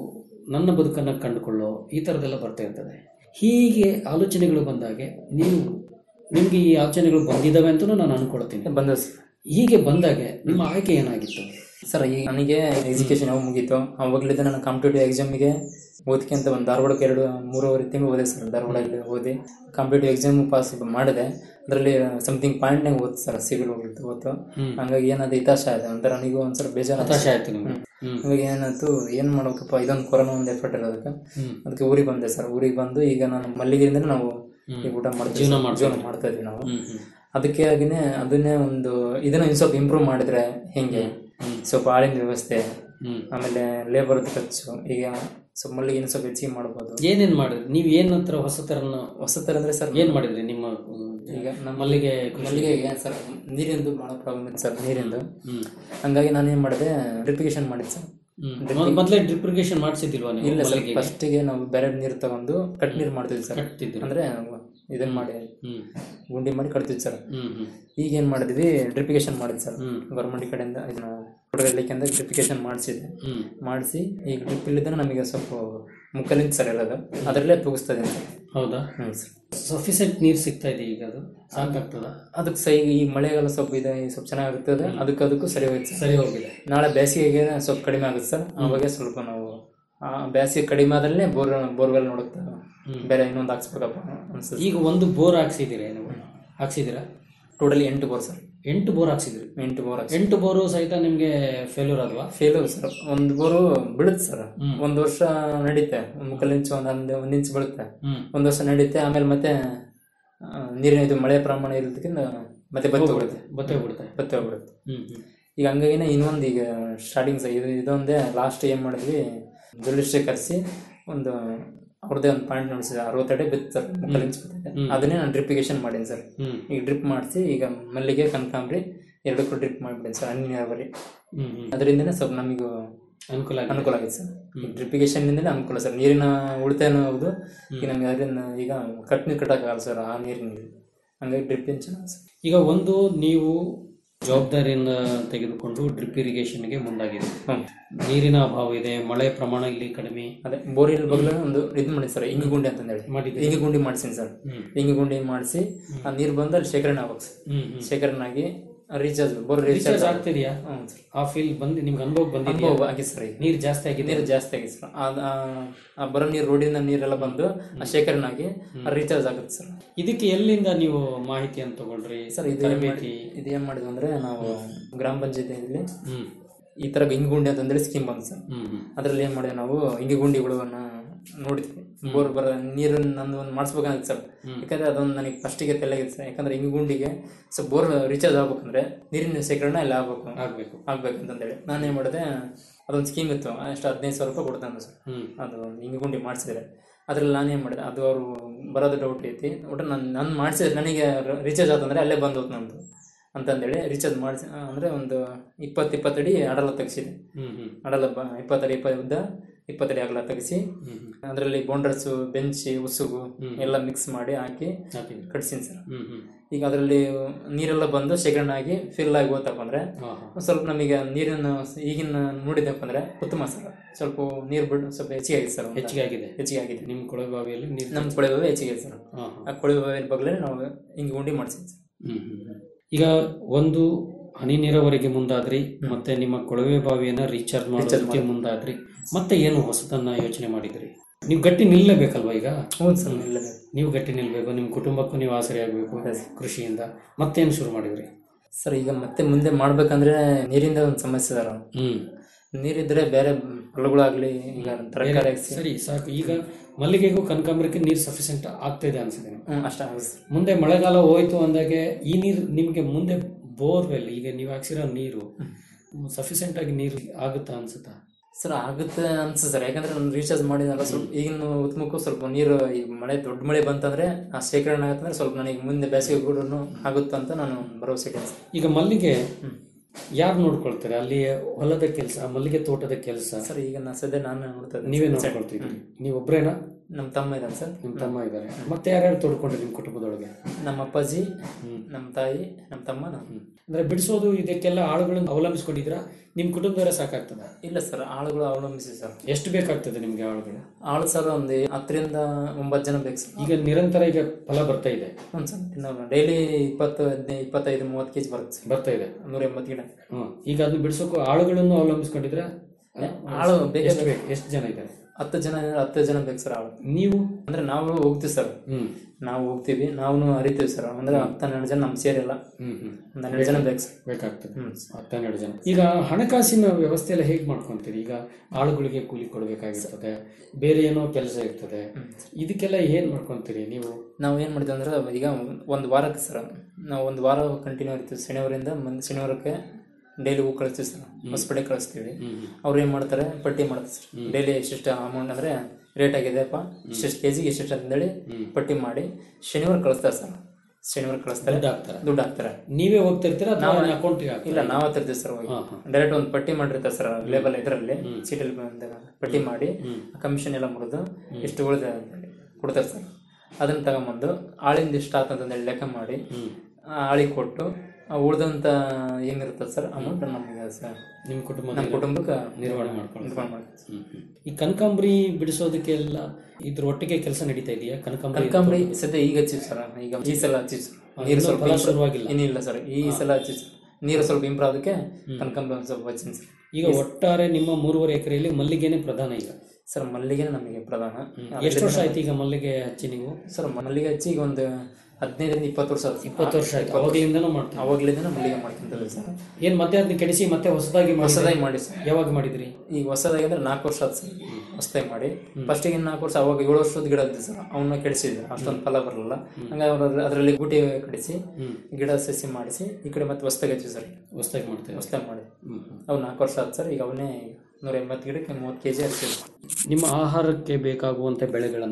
ನನ್ನ ಬದುಕನ್ನು ಕಂಡುಕೊಳ್ಳೋ ಈ ಥರದ್ದೆಲ್ಲ ಬರ್ತಾ ಇರ್ತದೆ ಹೀಗೆ ಆಲೋಚನೆಗಳು ಬಂದಾಗೆ ನೀವು ನಿಮಗೆ ಈ ಆಲೋಚನೆಗಳು ಬಂದಿದ್ದಾವೆ ಅಂತಲೂ ನಾನು ಅನ್ಕೊಳ್ತೀನಿ ಬಂದ ಸರ್ ಹೀಗೆ ಬಂದಾಗೆ ನಿಮ್ಮ ಆಯ್ಕೆ ಏನಾಗಿತ್ತು ಸರ್ ಈಗ ನನಗೆ ಎಜುಕೇಶನ್ ಯಾವಾಗ ಮುಗೀತು ಅವಾಗಲಿದ್ದ ನಾನು ಕಾಂಪಿಟೇಟಿವ್ ಎಕ್ಸಾಮಿಗೆ ಓದ್ಕೊಂತ ಒಂದು ಧಾರವಾಡಕ್ಕೆ ಎರಡು ಮೂರುವರೆ ತಿಂಗಳು ಓದೆ ಸರ್ ಧಾರವಾಡಲ್ಲಿ ಓದಿ ಕಾಂಪಿಟೇಟಿವ್ ಎಕ್ಸಾಮ್ ಪಾಸ್ ಮಾಡಿದೆ ಅದರಲ್ಲಿ ಸಮಥಿಂಗ್ ಪಾಯಿಂಟ್ನಾಗ ಓದ್ತು ಸರ್ ಸಿವಿಲ್ ಹೋಗಿತ್ತು ಓದ್ತು ಹ್ಮ್. ಹಂಗಾಗಿ ಏನಾದ್ರು ಹಿತಾಶ ಆಯ್ತು ಒಂಥರ ನನಗೂ ಒಂದ್ಸಲ ಬೇಜಾರು ಹತಾಶ ಆಯ್ತು ನಿಮ್ಗೆ ಹ್ಮ್ ಹಂಗಾಗಿ ಏನಾಯ್ತು ಏನು ಮಾಡ್ಬೇಕಪ್ಪ ಇದೊಂದು ಕೊರೋನಾ ಒಂದು ಎಫೆಕ್ಟ್ ಇರೋದಕ್ಕೆ ಹ್ಮ್. ಅದಕ್ಕೆ ಊರಿಗೆ ಬಂದೆ ಸರ್ ಊರಿಗೆ ಬಂದು ಈಗ ನಾನು ಮಲ್ಲಿಗೆಯಿಂದ ನಾವು ಈಗ ಊಟ ಮಾಡ್ತೀವಿ ಜೀವನ ಸರ್. ಮಾಡ್ತಾ ಜೀವನ ಇದ್ದೀವಿ. ಮಾಡ್ತಾ ಇದೀವಿ ನಾವು ಹ್ಮ್ ಹ್ಮ್ ಅದಕ್ಕೆ ಆಗಿನೇ ಅದನ್ನೇ ಒಂದು ಇದನ್ನ ಇನ್ನು ಸ್ವಲ್ಪ ಇಂಪ್ರೂವ್ ಮಾಡಿದ್ರೆ ಹೆಂಗೆ ಸ್ವಲ್ಪ ಹಾಲಿನ ವ್ಯವಸ್ಥೆ ಹ್ಮ್. ಆಮೇಲೆ ಲೇಬರ್ ಖರ್ಚು ಈಗ ಸ್ವಲ್ಪ ಮಲ್ಲಿಗೆ ಇನ್ನು ಸ್ವಲ್ಪ ಹೆಚ್ಚಿಗೆ ಮಾಡ್ಬೋದು ಏನೇನ್ ಮಾಡಿದ್ರಿ ನೀವು ಏನ್ ಹತ್ರ ಹೊಸ ತರನ ಹೊಸ ಥರ ಅಂದ್ರೆ ಸರ್ ಏನ್ ಮಾಡಿದ್ರಿ ನಿಮ್ಮ ಹ್ಮ್, ಈಗ ನಮ್ಮ ಮಲ್ಲಿಗೆ ಕೃಷಿ? ಮಲ್ಲಿಗೆಗೆ ಸರ್ ನೀರಿಂದು ಭಾಳ ಪ್ರಾಬ್ಲಮ್ ಇತ್ತು ಸರ್ ನೀರಿಂದು ಹ್ಮ್. ಹಂಗಾಗಿ ನಾನು ಏನು ಮಾಡಿದೆ ಡ್ರಿಪ್ಲಿಕೇಶನ್ ಮಾಡಿದೆ ಸರ್ ಹ್ಮ್. ಮೊದ್- ಮೊದ್ಲೇ ಡ್ರಿಪ್ ಇರಿಗೇಷನ್ ಮಾಡಿಸಿದ್ದಿಲ್ವಾ ನೀವು ಇಲ್ಲ ಸರ್ ಮಲ್ಲಿಗೆಗೆ? ಫಸ್ಟಿಗೆ ನಾವು ಬೇರೆ ನೀರು ತಗೊಂಡು ಕಟ್ ನೀರು ಮಾಡ್ತಿದ್ವಿ ಸರ್ ಕಟ್ತಿದ್ರಿ. ಅಂದ್ರೆ ಇದನ್ನ ಮಾಡಿ ಹ್ಮ್ ಗುಂಡಿ ಮಾಡಿ ಕಟ್ತಿದ್ವಿ ಸರ್ ಹ್ಮ್ ಹ್ಮ್ ಈಗ ಏನು ಮಾಡಿದ್ವಿ ಡ್ರಿಪ್ಲಿಕೇಶನ್ ಮಾಡಿದ್ವಿ ಸರ್ ಹ್ಮ್. ಗೌರ್ಮೆಂಟ್ ಕಡೆಯಿಂದ ಇದನ್ನ ಕೊಡಗಲಿಕ್ಕಿಂದ ಡ್ರಿಪ್ಲಿಕೇಶನ್ ಮಾಡಿಸಿದೆ ಹ್ಮ್. ಮಾಡಿಸಿ ಈಗ ಡ್ರಿಪ್ ಇಲ್ಲಿದ್ದ ನಮಗೆ ಸ್ವಲ್ಪ ಮುಕ್ಕಲಿಂದ ಸರ್ ಇರೋದು ಅದರಲ್ಲೇ ತೂಗಿಸ್ತಾ ಇದೀನಿ ಸರ್ ಹೌದಾ ಹ್ಞೂ ಸರ್ ಸಫಿಸೆಂಟ್ ನೀರ್ ಸಿಗ್ತಾ ಇದೆ ಈಗ ಅದು ಸಾಕಾಗ್ತದ ಅದಕ್ಕೆ ಸಹ ಈಗ ಈ ಮಳೆಗಾಲ ಸ್ವಲ್ಪ ಇದೆ ಈಗ ಸ್ವಲ್ಪ ಚೆನ್ನಾಗಿರ್ತದೆ ಅದಕ್ಕೆ ಅದಕ್ಕೂ ಸರಿ ಹೋಯ್ತು ಸರ್ ಸರಿ ಹೋಗಿದೆ ನಾಳೆ ಬೇಸಿಗೆಗೆ ಸ್ವಲ್ಪ ಕಡಿಮೆ ಆಗುತ್ತೆ ಸರ್ ಅವಾಗ ಸ್ವಲ್ಪ ನಾವು ಆ ಬೇಸಿಗೆ ಕಡಿಮೆ ಆದಲ್ಲೇ ಬೋರ್ ಬೋರ್ವೆಲ್ ನೋಡುತ್ತೆ ಬೇರೆ ಇನ್ನೊಂದು ಹಾಕ್ಸ್ಬೇಕಪ್ಪ ಅನ್ಸುತ್ತೆ ಈಗ ಒಂದು ಬೋರ್ ಹಾಕ್ಸಿದ್ದೀರಾ ನೀವು ಹಾಕ್ಸಿದ್ದೀರಾ ಟೋಟಲಿ ಎಂಟು ಬೋರ್ ಸರ್ ಎಂಟು ಬೋರ್ ಹಾಕ್ಸಿದ್ರಿ ಎಂಟು ಬೋರ್ ಹಾಕ್ಸಿ ಎಂಟು ಬೋರು ಸಹಿತ ನಿಮ್ಗೆ ಫೇಲ್ಯೂರ್ ಅಲ್ವಾ ಫೇಲು ಸರ್ ಒಂದು ಬೋರು ಬೀಳುತ್ತೆ ಸರ್ ಹ್ಮ್. ಒಂದು ವರ್ಷ ನಡೀತೆ ಒಂದು ಮುಕ್ಕಲ್ ಇಂಚು ಒಂದು ಒಂದು ಒಂದು ಇಂಚ್ ಬೀಳುತ್ತೆ ಹ್ಮ್. ಒಂದು ವರ್ಷ ನಡೀತೆ ಆಮೇಲೆ ಮತ್ತೆ ಆ, ನೀರಿನ ಇದು ಮಳೆ ಪ್ರಮಾಣ ಇರೋದಕ್ಕಿಂತ ಮತ್ತೆ ಬತ್ತಿ ಹೋಗ್ಬಿಡುತ್ತೆ ಬತ್ತೆ ಹೋಗ್ಬಿಡುತ್ತೆ ಬತ್ತಿ ಹೋಗ್ಬಿಡುತ್ತೆ ಹ್ಮ್ ಹ್ಮ್ ಈಗ ಹಂಗಾಗಿನೇ ಇನ್ನೊಂದು ಈಗ ಸ್ಟಾರ್ಟಿಂಗ್ ಇದು ಇದೊಂದೇ ಲಾಸ್ಟ್ ಏನು ಮಾಡಿದ್ವಿ ಜುಲಿಸ್ಟ್ರಿ ಕರೆಸಿ ಒಂದು ಅವ್ರದ್ದೇ ಒಂದು ಪಾಯಿಂಟ್ ನೋಡಿಸಿದೆ ಅರವತ್ತೆಡೆ ಬಿತ್ತು ಸರ್ ಮುಕ್ಕಲ್ ಇಂಚ್ ಬಿತ್ತಿದೆ ಹ್ಮ್. ಅದನ್ನೇ ನಾನು ಡ್ರಿಪ್ಪಿಗೇಷನ್ ಮಾಡೀನಿ ಸರ್ ಹ್ಮ್. ಈಗ ಡ್ರಿಪ್ ಮಾಡಿಸಿ ಈಗ ಮಲ್ಲಿಗೆ ಕನಕಾಂಬ್ರಿ ಎರಡಕ್ಕೂ ಡ್ರಿಪ್ ಮಾಡಿಬಿಡಿ ಸರ್ ಹನಿ ನೀರಾವರಿ ಹ್ಮ್ ಹ್ಮ್ ಅದರಿಂದನೇ ಸ್ವಲ್ಪ ನಮಗೂ ಅನುಕೂಲ ಆಗಿದೆ. ಅನುಕೂಲ ಆಗಿದೆ ಸರ್ ಈ ಡ್ರಿಪ್ಪಿಗೇಷನ್ನಿಂದಲೇ ಅನುಕೂಲ ಸರ್ ನೀರಿನ ಉಳಿತಾಯನೂ ಹೌದು ಈಗ ನಮಗೆ ಅದನ್ನ ಈಗ ಕಟ್ ನೀರು ಕಟ್ಟಕ್ಕಾಗಲ್ಲ ಸರ್ ಆ ನೀರಿನ ಹಂಗಾಗಿ ಡ್ರಿಪ್ ಚೆನ್ನಾಗಿ ಸರ್ ಈಗ ಒಂದು ನೀವು ಜವಾಬ್ದಾರಿಯನ್ನು ತೆಗೆದುಕೊಂಡು ಡ್ರಿಪ್ ಇರಿಗೇಷನ್ಗೆ ಮುಂದಾಗಿದೆ ಹ್ಮ್. ನೀರಿನ ಅಭಾವ ಇದೆ ಮಳೆ ಪ್ರಮಾಣ ಇಲ್ಲಿ ಕಡಿಮೆ ಅದೇ ಬೋರಿನ ಬಗ್ಲ ಒಂದು ಇದು ಮಾಡಿ ಸರ್ ಇಂಗಿ ಗುಂಡಿ ಅಂತ ಹೇಳಿ ಮಾಡಿದ್ದೀರಿ. ಇಂಗಿ ಗುಂಡಿ ಮಾಡಿಸಿನಿ ಸರ್ ಹ್ಮ್. ಇಂಗಿ ಗುಂಡಿ ಮಾಡಿಸಿ ಆ ನೀರು ಬಂದು ಅಲ್ಲಿ ಶೇಖರಣೆ ಆಗ್ಬೇಕು ಸರ್ ಹ್ಮ್, ಹ್ಮ್. ಶೇಖರಣೆ ಆಗಿ ರೀಚಾರ್ಜ್ ಬೋರ್ ರೀಚಾರ್ಜ್ ರೀಚಾರ್ಜ್ ಆಗ್ತಿದೆಯಾ ಹ್ಞೂ ಸರ್ ಆ ಫೀಲ್ ಬಂದು ನಿಮ್ಗೆ ಅನುಭವ ಬಂದಿದೆಯಾ ಅನುಭವ ಆಗಿದೆ ಸರ್ ಈಗ ನೀರು ಜಾಸ್ತಿ ಆಗಿದೆ ನೀರು ಜಾಸ್ತಿ ಆಗಿದೆ ಸರ್ ಆ- ಆ- ಆ ಬರೋ ನೀರು ರೋಡಿನ ನೀರೆಲ್ಲ ಬಂದು ಆ ಶೇಖರಣೆ ಆಗಿ ರೀಚಾರ್ಜ್ ಆಗುತ್ತೆ ಸರ್ ಇದಕ್ಕೆ ಎಲ್ಲಿಂದ ನೀವು ಮಾಹಿತಿಯನ್ನು ತಗೊಂಡ್ರಿ ಸರ್ ಇದು ಏನ್ ತರಬೇತಿ ಮಾಡಿ- ಇದು ಏನ್ ಮಾಡಿದ್ವಿ ಅಂದ್ರೆ ನಾವು ಗ್ರಾಮ ಪಂಚಾಯತಿಯಲ್ಲಿ ಹ್ಮ್ ಈ ತರ ಇಂಗಿ ಗುಂಡಿ ಅಂತಂದೇಳಿ ಸ್ಕೀಮ್ ಬಂತು ಸರ್ ಹ್ಮ್ ಹ್ಮ್ ಅದ್ರಲ್ಲಿ ಏನ್ ಮಾಡಿದ್ವಿ ನಾವು ಇಂಗಿ ಗುಂಡಿಗಳನ್ನ ನೋಡಿದ್ವಿ ಬೋರ್ ಬರ ನೀರು ನಂದು ಒಂದು ಮಾಡಿಸ್ಬೇಕಂತ ಸರ್ ಯಾಕಂದ್ರೆ ಅದೊಂದು ನನಗೆ ಫಸ್ಟಿಗೆ ತೆಲೆಗಿತ್ತು ಸರ್ ಯಾಕಂದ್ರೆ ಇಂಗಿ ಗುಂಡಿಗೆ ಸೊ ಬೋರ್ ರೀಚಾರ್ಜ್ ಆಗ್ಬೇಕಂದ್ರೆ ನೀರಿನ ಶೇಖರಣೆ ಅಲ್ಲಿ ಆಗ್ಬೇಕು ಆಗ್ಬೇಕು ಆಗ್ಬೇಕಂತಂದೇಳಿ ನಾನು ಏನು ಮಾಡಿದೆ ಅದೊಂದು ಸ್ಕೀಮ್ ಇತ್ತು ಅಷ್ಟು ಹದಿನೈದು ಸಾವಿರ ರೂಪಾಯಿ ಕೊಡ್ತಾನೆ ಸರ್ ಹ್ಮ್ ಅದು ಇಂಗಿ ಗುಂಡಿ ಮಾಡಿಸಿದ್ರೆ ಅದ್ರಲ್ಲಿ ನಾನು ಏನು ಮಾಡಿದೆ ಅದು ಅವರು ಬರೋದು ಡೌಟ್ ಐತಿ ಒಟ್ಟು ನಾನು ನಾನು ಮಾಡಿಸಿದ್ರೆ ನನಗೆ ರೀಚಾರ್ಜ್ ಆತಂದ್ರೆ ಅಲ್ಲೇ ಬಂದು ಹೋಯ್ತು ನಂದು ಅಂತಂದೇಳಿ ರೀಚಾರ್ಜ್ ಮಾಡಿಸಿ ಅಂದರೆ ಒಂದು ಇಪ್ಪತ್ತು ಇಪ್ಪತ್ತಡಿ ಅಡಲ ತೆಗ್ಸಿದೆ ಹ್ಮ್ ಹ್ಮ್ ಅಡಲ ಬ ಇಪ್ಪತ್ತಡಿ ಇಪ್ಪತ್ತು ಉದ್ದ ಇಪ್ಪತ್ತಡಿ ಅಗಲ ತೆಗಿಸಿ ಹ್ಮ್ ಹ್ಮ್ ಅದರಲ್ಲಿ ಬೌಂಡ್ರಸ್ಸು ಬೆಂಚಿ ಉಸುಗು ಎಲ್ಲ ಮಿಕ್ಸ್ ಮಾಡಿ ಹಾಕಿ ಹಾಕಿದ್ರಿ. ಕಟ್ಸಿನಿ ಸರ್ ಹ್ಮ್ ಹ್ಮ್ ಈಗ ಅದರಲ್ಲಿ ನೀರೆಲ್ಲ ಬಂದು ಶೇಖರಣೆ ಆಗಿ ಫಿಲ್ ಆಗಿ ಹೋತಪ್ಪ ಅಂದ್ರೆ ಹಾ ಹಾ ಒಂದ್ ಸ್ವಲ್ಪ ನಮಗೆ ನೀರಿನ ಈಗಿನ ನೋಡಿದಪ್ಪ ಅಂದ್ರೆ ಉತ್ತಮ ಸರ್ ಸ್ವಲ್ಪ ನೀರು ಬಿಟ್ಟು ಸ್ವಲ್ಪ ಹೆಚ್ಚಿಗೆ ಆಗಿದೆ ಸರ್ ಒಂದು. ಹೆಚ್ಚಿಗೆ ಆಗಿದೆ ಹೆಚ್ಚಿಗೆ ಆಗಿದೆ ನಿಮ್ಮ ಕೊಳವೆ ಬಾವಿಯಲ್ಲಿ ನೀರು ನಮ್ಮ ಕೊಳೆ ಬಾವಿ ಹೆಚ್ಚಿಗೆ ಆಗಿದೆ ಸರ್ ಹಾ ಹಾ ಆ ಕೊಳೆ ಬಾವಿ ಬಗ್ಲೇ ನಾವು ಹಿಂಗೆ ಗುಂಡಿ ಮಾಡಿಸಿದ್ವಿ ಸರ್ ಹ್ಮ್ ಹ್ಮ್ ಹ್ಮ್. ಈಗ ಒಂದು ಹನಿ ನೀರಾವರಿಗೆ ಮುಂದಾದ್ರಿ ಮತ್ತೆ ನಿಮ್ಮ ಕೊಳವೆ ಬಾವಿಯನ್ನ ರೀಚಾರ್ಜ್ ಮಾಡೋದಕ್ಕೆ ಮುಂದಾದ್ರಿ ಮತ್ತೆ ಏನು ಹೊಸದನ್ನ ಯೋಚನೆ ಮಾಡಿದ್ರಿ ನೀವು ಗಟ್ಟಿ ನಿಲ್ಲಬೇಕಲ್ವಾ ಈಗ ಹೌದು ಸರ್ ಇಲ್ಲ ನೀವು ಗಟ್ಟಿ ನಿಲ್ಬೇಕು ನಿಮ್ಮ ಕುಟುಂಬಕ್ಕೂ ನೀವು ಆಸರೆ ಆಗಬೇಕು ಕೃಷಿಯಿಂದ ಮತ್ತೇನು ಶುರು ಮಾಡಿದ್ರಿ ಸರ್ ಈಗ ಮತ್ತೆ ಮುಂದೆ ಮಾಡ್ಬೇಕಂದ್ರೆ ನೀರಿಂದ ಒಂದು ಸಮಸ್ಯೆ ಸರ್ ಹ್ಮ್ ನೀರಿದ್ರೆ ಬೇರೆ ಹೊಲಗಳಾಗ್ಲಿ ಈಗ ತರಕಾರಿ ಹಾಕ್ಸಿ ಸರಿ ಸಾಕು ಈಗ ಮಲ್ಲಿಗೆಗೂ ಕನಕಾಂಬರಕ್ಕೆ ನೀರು ಸಫಿಷಿಯೆಂಟ್ ಆಗ್ತಿದೆ ಅನ್ಸುತ್ತೆ ನಿಮ್ಗೆ. ಹ್ಞೂ ಅಷ್ಟ ಆಗುತ್ತೆ ಸರ್ ಮುಂದೆ ಮಳೆಗಾಲ ಹೋಯ್ತು ಅಂದಾಗೆ ಈ ನೀರು ನಿಮಗೆ ಮುಂದೆ ಬೋರ್ವೆಲ್ ಈಗ ನೀವು ಹಾಕ್ಸಿರೋ ನೀರು ಸಫಿಷಿಯೆಂಟ್ ಆಗಿ ನೀರು ಆಗುತ್ತಾ ಅನ್ಸುತ್ತಾ ಸರ್ ಆಗುತ್ತೆ ಅನ್ಸುತ್ತೆ ಸರ್ ಯಾಕಂದ್ರೆ ನಾನು ರೀಚಾರ್ಜ್ ಮಾಡಿದಾಗ ಸ್ವಲ್ಪ ಈಗಿನ ಉತ್ಮಕ್ಕೂ ಸ್ವಲ್ಪ ನೀರು ಈಗ ಮಳೆ ದೊಡ್ಡ ಮಳೆ ಬಂತಂದ್ರೆ ಆ ಶೇಖರಣೆ ಆಗತ್ತಂದ್ರೆ ಸ್ವಲ್ಪ ನನಗೆ ಮುಂದೆ ಬೇಸಿಗೆ ಕೂಡ ಆಗುತ್ತಂತ ನಾನು ಭರವಸೆ ಇಟ್ಟೆ ಸರ್ ಈಗ ಮಲ್ಲಿಗೆ ಯಾರು ನೋಡ್ಕೊಳ್ತಾರೆ ಅಲ್ಲಿ ಹೊಲದ ಕೆಲಸ ಮಲ್ಲಿಗೆ ತೋಟದ ಕೆಲಸ ಸರ್ ಈಗ ನಾ ಸದ್ಯ ನಾನು ನೋಡ್ತಾ ಇದ್ದೀನಿ ನೀವೇ ಸರ್. ನೋಡ್ಕೊಳ್ತಿದ್ರಿ ನೀವು ಒಬ್ರೇನಾ ನಮ್ಮ ತಮ್ಮ ಇದ್ದಾನೆ ಸರ್ ನಿಮ್ಮ ತಮ್ಮ ಇದ್ದಾರೆ ಮತ್ತೆ ಯಾರ್ಯಾರು ತೋಡ್ಕೊಂಡ್ರಿ ನಿಮ್ಮ ಕುಟುಂಬದೊಳಗೆ ನಮ್ಮ ಅಪ್ಪಾಜಿ ನಮ್ಮ ತಾಯಿ ನಮ್ಮ ತಮ್ಮ ನಾನು ಅಂದ್ರೆ ಬಿಡಿಸೋದು ಇದಕ್ಕೆಲ್ಲ ಆಳುಗಳನ್ನು ಅವಲಂಬಿಸ್ಕೊಂಡಿದ್ದೀರಾ ನಿಮ್ಮ ಕುಟುಂಬದವರೇ ಸಾಕಾಗ್ತದ ಇಲ್ಲ ಸರ್ ಆಳುಗಳು ಅವಲಂಬಿಸಿ ಸರ್ ಎಷ್ಟು ಬೇಕಾಗ್ತದೆ ನಿಮ್ಗೆ ಆಳುಗಳು ಆಳು ಸರ್ ಒಂದು ಹತ್ತರಿಂದ ಒಂಬತ್ತು ಜನ ಬೇಕು ಸರ್ ಈಗ ನಿರಂತರ ಈಗ ಫಲ ಬರ್ತಾ ಇದೆ ಹ್ಞೂ ಸರ್ ನಾವು ಡೈಲಿ ಇಪ್ಪತ್ತು ಹದಿನೈದು ಇಪ್ಪತ್ತೈದು ಮೂವತ್ತು ಕೆ ಜಿ ಬರುತ್ತೆ ಸರ್ ಬರ್ತಾ ಇದೆ ನೂರ ಎಂಬತ್ತು ಗಿಡ ಹ್ಮ್ ಈಗ ಅದನ್ನ ಬಿಡಿಸೋಕು ಆಳುಗಳನ್ನು ಅವಲಂಬಿಸ್ಕೊಂಡಿದ್ರೆ ಆಳು ಬೇಕು ಎಷ್ಟು ಬೇಕು ಎಷ್ಟು ಜನ ಇದ್ದಾರೆ ಹತ್ತು ಜನ ಇದ್ರೆ ಹತ್ತು ಜನ ಬೇಕು ಸರ್ ಆಳು ನೀವು ಅಂದ್ರೆ ನಾವು ಹೋಗ್ತೀವಿ ಸರ್ ಹ್ಮ್ ನಾವು ಹೋಗ್ತೀವಿ ನಾವು ಅರಿತೀವಿ ಸರ್ ಅಂದ್ರೆ ಹತ್ತು ಹನ್ನೆರಡು ಜನ ನಮ್ ಸೇರಿಲ್ಲ ಹ್ಮ್ ಹ್ಮ್ ಒಂದು ಹನ್ನೆರಡು ಜನ ಬೇಕು ಸರ್ ಬೇಕಾಗ್ತದೆ ಹ್ಮ್. ಹತ್ತೆರಡು ಜನ ಈಗ ಹಣಕಾಸಿನ ವ್ಯವಸ್ಥೆ ಎಲ್ಲ ಹೇಗೆ ಮಾಡ್ಕೊಂತೀರಿ ಈಗ ಆಳುಗಳಿಗೆ ಕೂಲಿ ಕೊಡಬೇಕಾಗಿರ್ತದೆ ಬೇರೆ ಏನೋ ಕೆಲಸ ಇರ್ತದೆ ಇದಕ್ಕೆಲ್ಲ ಏನ್ ಮಾಡ್ಕೊಂತೀರಿ ನೀವು ನಾವು ಏನು ಮಾಡ್ತೀವಿ ಅಂದ್ರೆ ಈಗ ಒಂದು ವಾರಕ್ಕೆ ಸರ್ ನಾವು ಒಂದು ವಾರ ಕಂಟಿನ್ಯೂ ಇರ್ತೀವಿ ಶನಿವಾರದಿಂದ ಮುಂದೆ ಶನಿವಾರಕ್ಕೆ ಡೈಲಿ ಹೂ ಕಳಿಸ್ತೀವಿ ಸರ್ ಹೊಸಪೇಟೆ ಕಳಿಸ್ತೀವಿ ಅವ್ರು ಏನು ಮಾಡ್ತಾರೆ ಪಟ್ಟಿ ಮಾಡ್ತಾರೆ ಸರ್ ಡೈಲಿ ಎಷ್ಟೆಷ್ಟು ಅಮೌಂಟ್ ಅಂದರೆ ರೇಟ್ ಆಗಿದೆಯಪ್ಪ ಇಷ್ಟೆಷ್ಟು ಕೆ ಜಿಗೆ ಎಷ್ಟೆಷ್ಟು ಅಂತೇಳಿ ಪಟ್ಟಿ ಮಾಡಿ ಶನಿವಾರ ಕಳಿಸ್ತಾರೆ ಸರ್ ಶನಿವಾರ ಕಳಿಸ್ತಾರೆ ದುಡ್ಡು ಹಾಕ್ತಾರೆ ದುಡ್ಡು ಹಾಕ್ತಾರೆ ನೀವೇ ಹೋಗ್ತಿರ್ತೀರಾ ಅಥವಾ ಅಕೌಂಟಿಗೆ ಇಲ್ಲ ನಾವೇ ತರ್ತೀವಿ ಸರ್ ಹೋಗಿ ಡೈರೆಕ್ಟ್ ಒಂದು ಪಟ್ಟಿ ಮಾಡಿರ್ತಾರೆ ಸರ್ ಲೇಬಲ್ ಇದರಲ್ಲಿ ಚೀಟಲ್ಲಿ ಪಟ್ಟಿ ಮಾಡಿ ಕಮಿಷನ್ ಎಲ್ಲ ಮುರಿದು ಎಷ್ಟು ಉಳಿದ ಅಂತೇಳಿ ಕೊಡ್ತಾರೆ ಸರ್ ಅದನ್ನ ತಗೊಂಬಂದು ಆಳಿಂದ ಇಷ್ಟ ಆತಂತಂದೇಳಿ ಲೆಕ್ಕ ಮಾಡಿ ಆ ಆಳಿಗೆ ಕೊಟ್ಟು ಆ ಉಳ್ದಂತ ಏನಿರ್ತದೆ ಸರ್ ಅಮೌಂಟ್ ನಮಗೆ ಸರ್ ನಿಮ್ಮ ಕುಟುಂಬ ನಮ್ಮ ಕುಟುಂಬಕ್ಕೆ ನಿರ್ವಹಣೆ ಮಾಡ್ಕೊಳ್ಳಿ ನಿರ್ವಹಣೆ ಮಾಡ್ತೀವಿ ಈ ಕನಕಾಂಬರಿ ಬಿಡಿಸೋದಕ್ಕೆಲ್ಲ ಇದ್ರ ಒಟ್ಟಿಗೆ ಕೆಲಸ ನಡೀತಾ ಇದೆಯಾ ಕನಕಾಂಬರಿ ಕನಕಾಂಬರಿ ಸದ್ಯ ಈಗ ಹಚ್ಚಿವಿ ಸರ್ ಈಗ ಈ ಸಲ ಹಚ್ಚಿವಿ ಸರ್ ನೀರು ಇನ್ನೂ ಸ್ವಲ್ಪ ಫಲ improve- ಶುರುವಾಗಿಲ್ಲ. ಏನಿಲ್ಲ ಸರ್ ಈ ಸಲ ಹಚ್ಚಿವಿ ಸರ್ ನೀರು ಸ್ವಲ್ಪ ಇಂಪ್ರೂವ್ ಅದಕ್ಕೆ ಕನಕಾಂಬರಿ ಒಂದು ಸ್ವಲ್ಪ ಹಚ್ಚಿನಿ ಸರ್ ಈಗ ಒಟ್ಟಾರೆ ನಿಮ್ಮ ಮೂರುವರೆ ಎಕರೆಯಲ್ಲಿ ಮಲ್ಲಿಗೆನೇ ಪ್ರಧಾನ ಈಗ ಸರ್ ಮಲ್ಲಿಗೆನೇ ನಮಗೆ ಪ್ರಧಾನ ಎಷ್ಟು ವರ್ಷ ಆಯ್ತು ಈಗ ಮಲ್ಲಿಗೆ ಹಚ್ಚಿ ನೀವು ಸರ್ ಮಲ್ಲಿಗೆ ಹಚ್ಚಿ ಈಗ ಒಂದು ಹದಿನೈದರಿಂದ ಇಪ್ಪತ್ತು ವರ್ಷ ಆಯ್ತು ಇಪ್ಪತ್ತು ವರ್ಷ ಆಯ್ತು ಅವಾಗ್ಲಿಂದನೂ ಮಾಡ್ತೀವಿ ಅವಾಗ್ಲಿಂದ ಮಲ್ಲಿಗೆ ಮಾಡ್ಕೊಂತೀವಿ ಸರ್ ಏನ್ ಮತ್ತೆ ಅದನ್ನ ಕೆಡಿಸಿ ಮತ್ತೆ ಹೊಸದಾಗಿ ಮಾಡಿದ್ರಿ? ಹೊಸದಾಗಿ ಮಾಡಿ ಸರ್ ಯಾವಾಗ ಮಾಡಿದ್ರಿ ಈಗ ಹೊಸದಾಗಿ ಅಂದ್ರೆ ನಾಲ್ಕು ವರ್ಷ ಆಯ್ತು ಸರ್ ಹೊಸದಾಗಿ ಮಾಡಿ ಫಸ್ಟಿಗೆ ನಾಲ್ಕು ವರ್ಷ ಅವಾಗ ಏಳು ವರ್ಷದ ಗಿಡ ಇದ್ದು ಸರ್ ಅವನ್ನ ಕೆಡಿಸಿದ್ರು ಅಷ್ಟೊಂದು ಫಲ ಬರಲಿಲ್ಲ ಹಂಗಾಗಿ ಅವ್ರು ಅದರಲ್ಲಿ ಗೂಟಿ ಕಡಿಸಿ ಗಿಡ ಸಸಿ ಮಾಡಿಸಿ ಈ ಕಡೆ ಮತ್ತೆ ಹೊಸದಾಗಿ ಹಚ್ಚಿವಿ ಸರ್ ಹೊಸದಾಗಿ ಮಾಡ್ತೇವೆ ಹೊಸದಾಗಿ ಮಾಡಿ ಅವು ನಾಲ್ಕು ವರ್ಷ ಆಯ್ತು ಸರ್ ಈಗ ಅವನ್ನೇ ನೂರ ಎಂಬತ್ತು ಗಿಡಕ್ಕೆ ಮೂವತ್ತು ಕೆ ಜಿ ಹಚ್ಚಿವಿ ನಿಮ್ಮ ಆಹಾರಕ್ಕೆ ಬೇಕಾಗುವಂತ ಬೆಳೆಗಳನ್ನ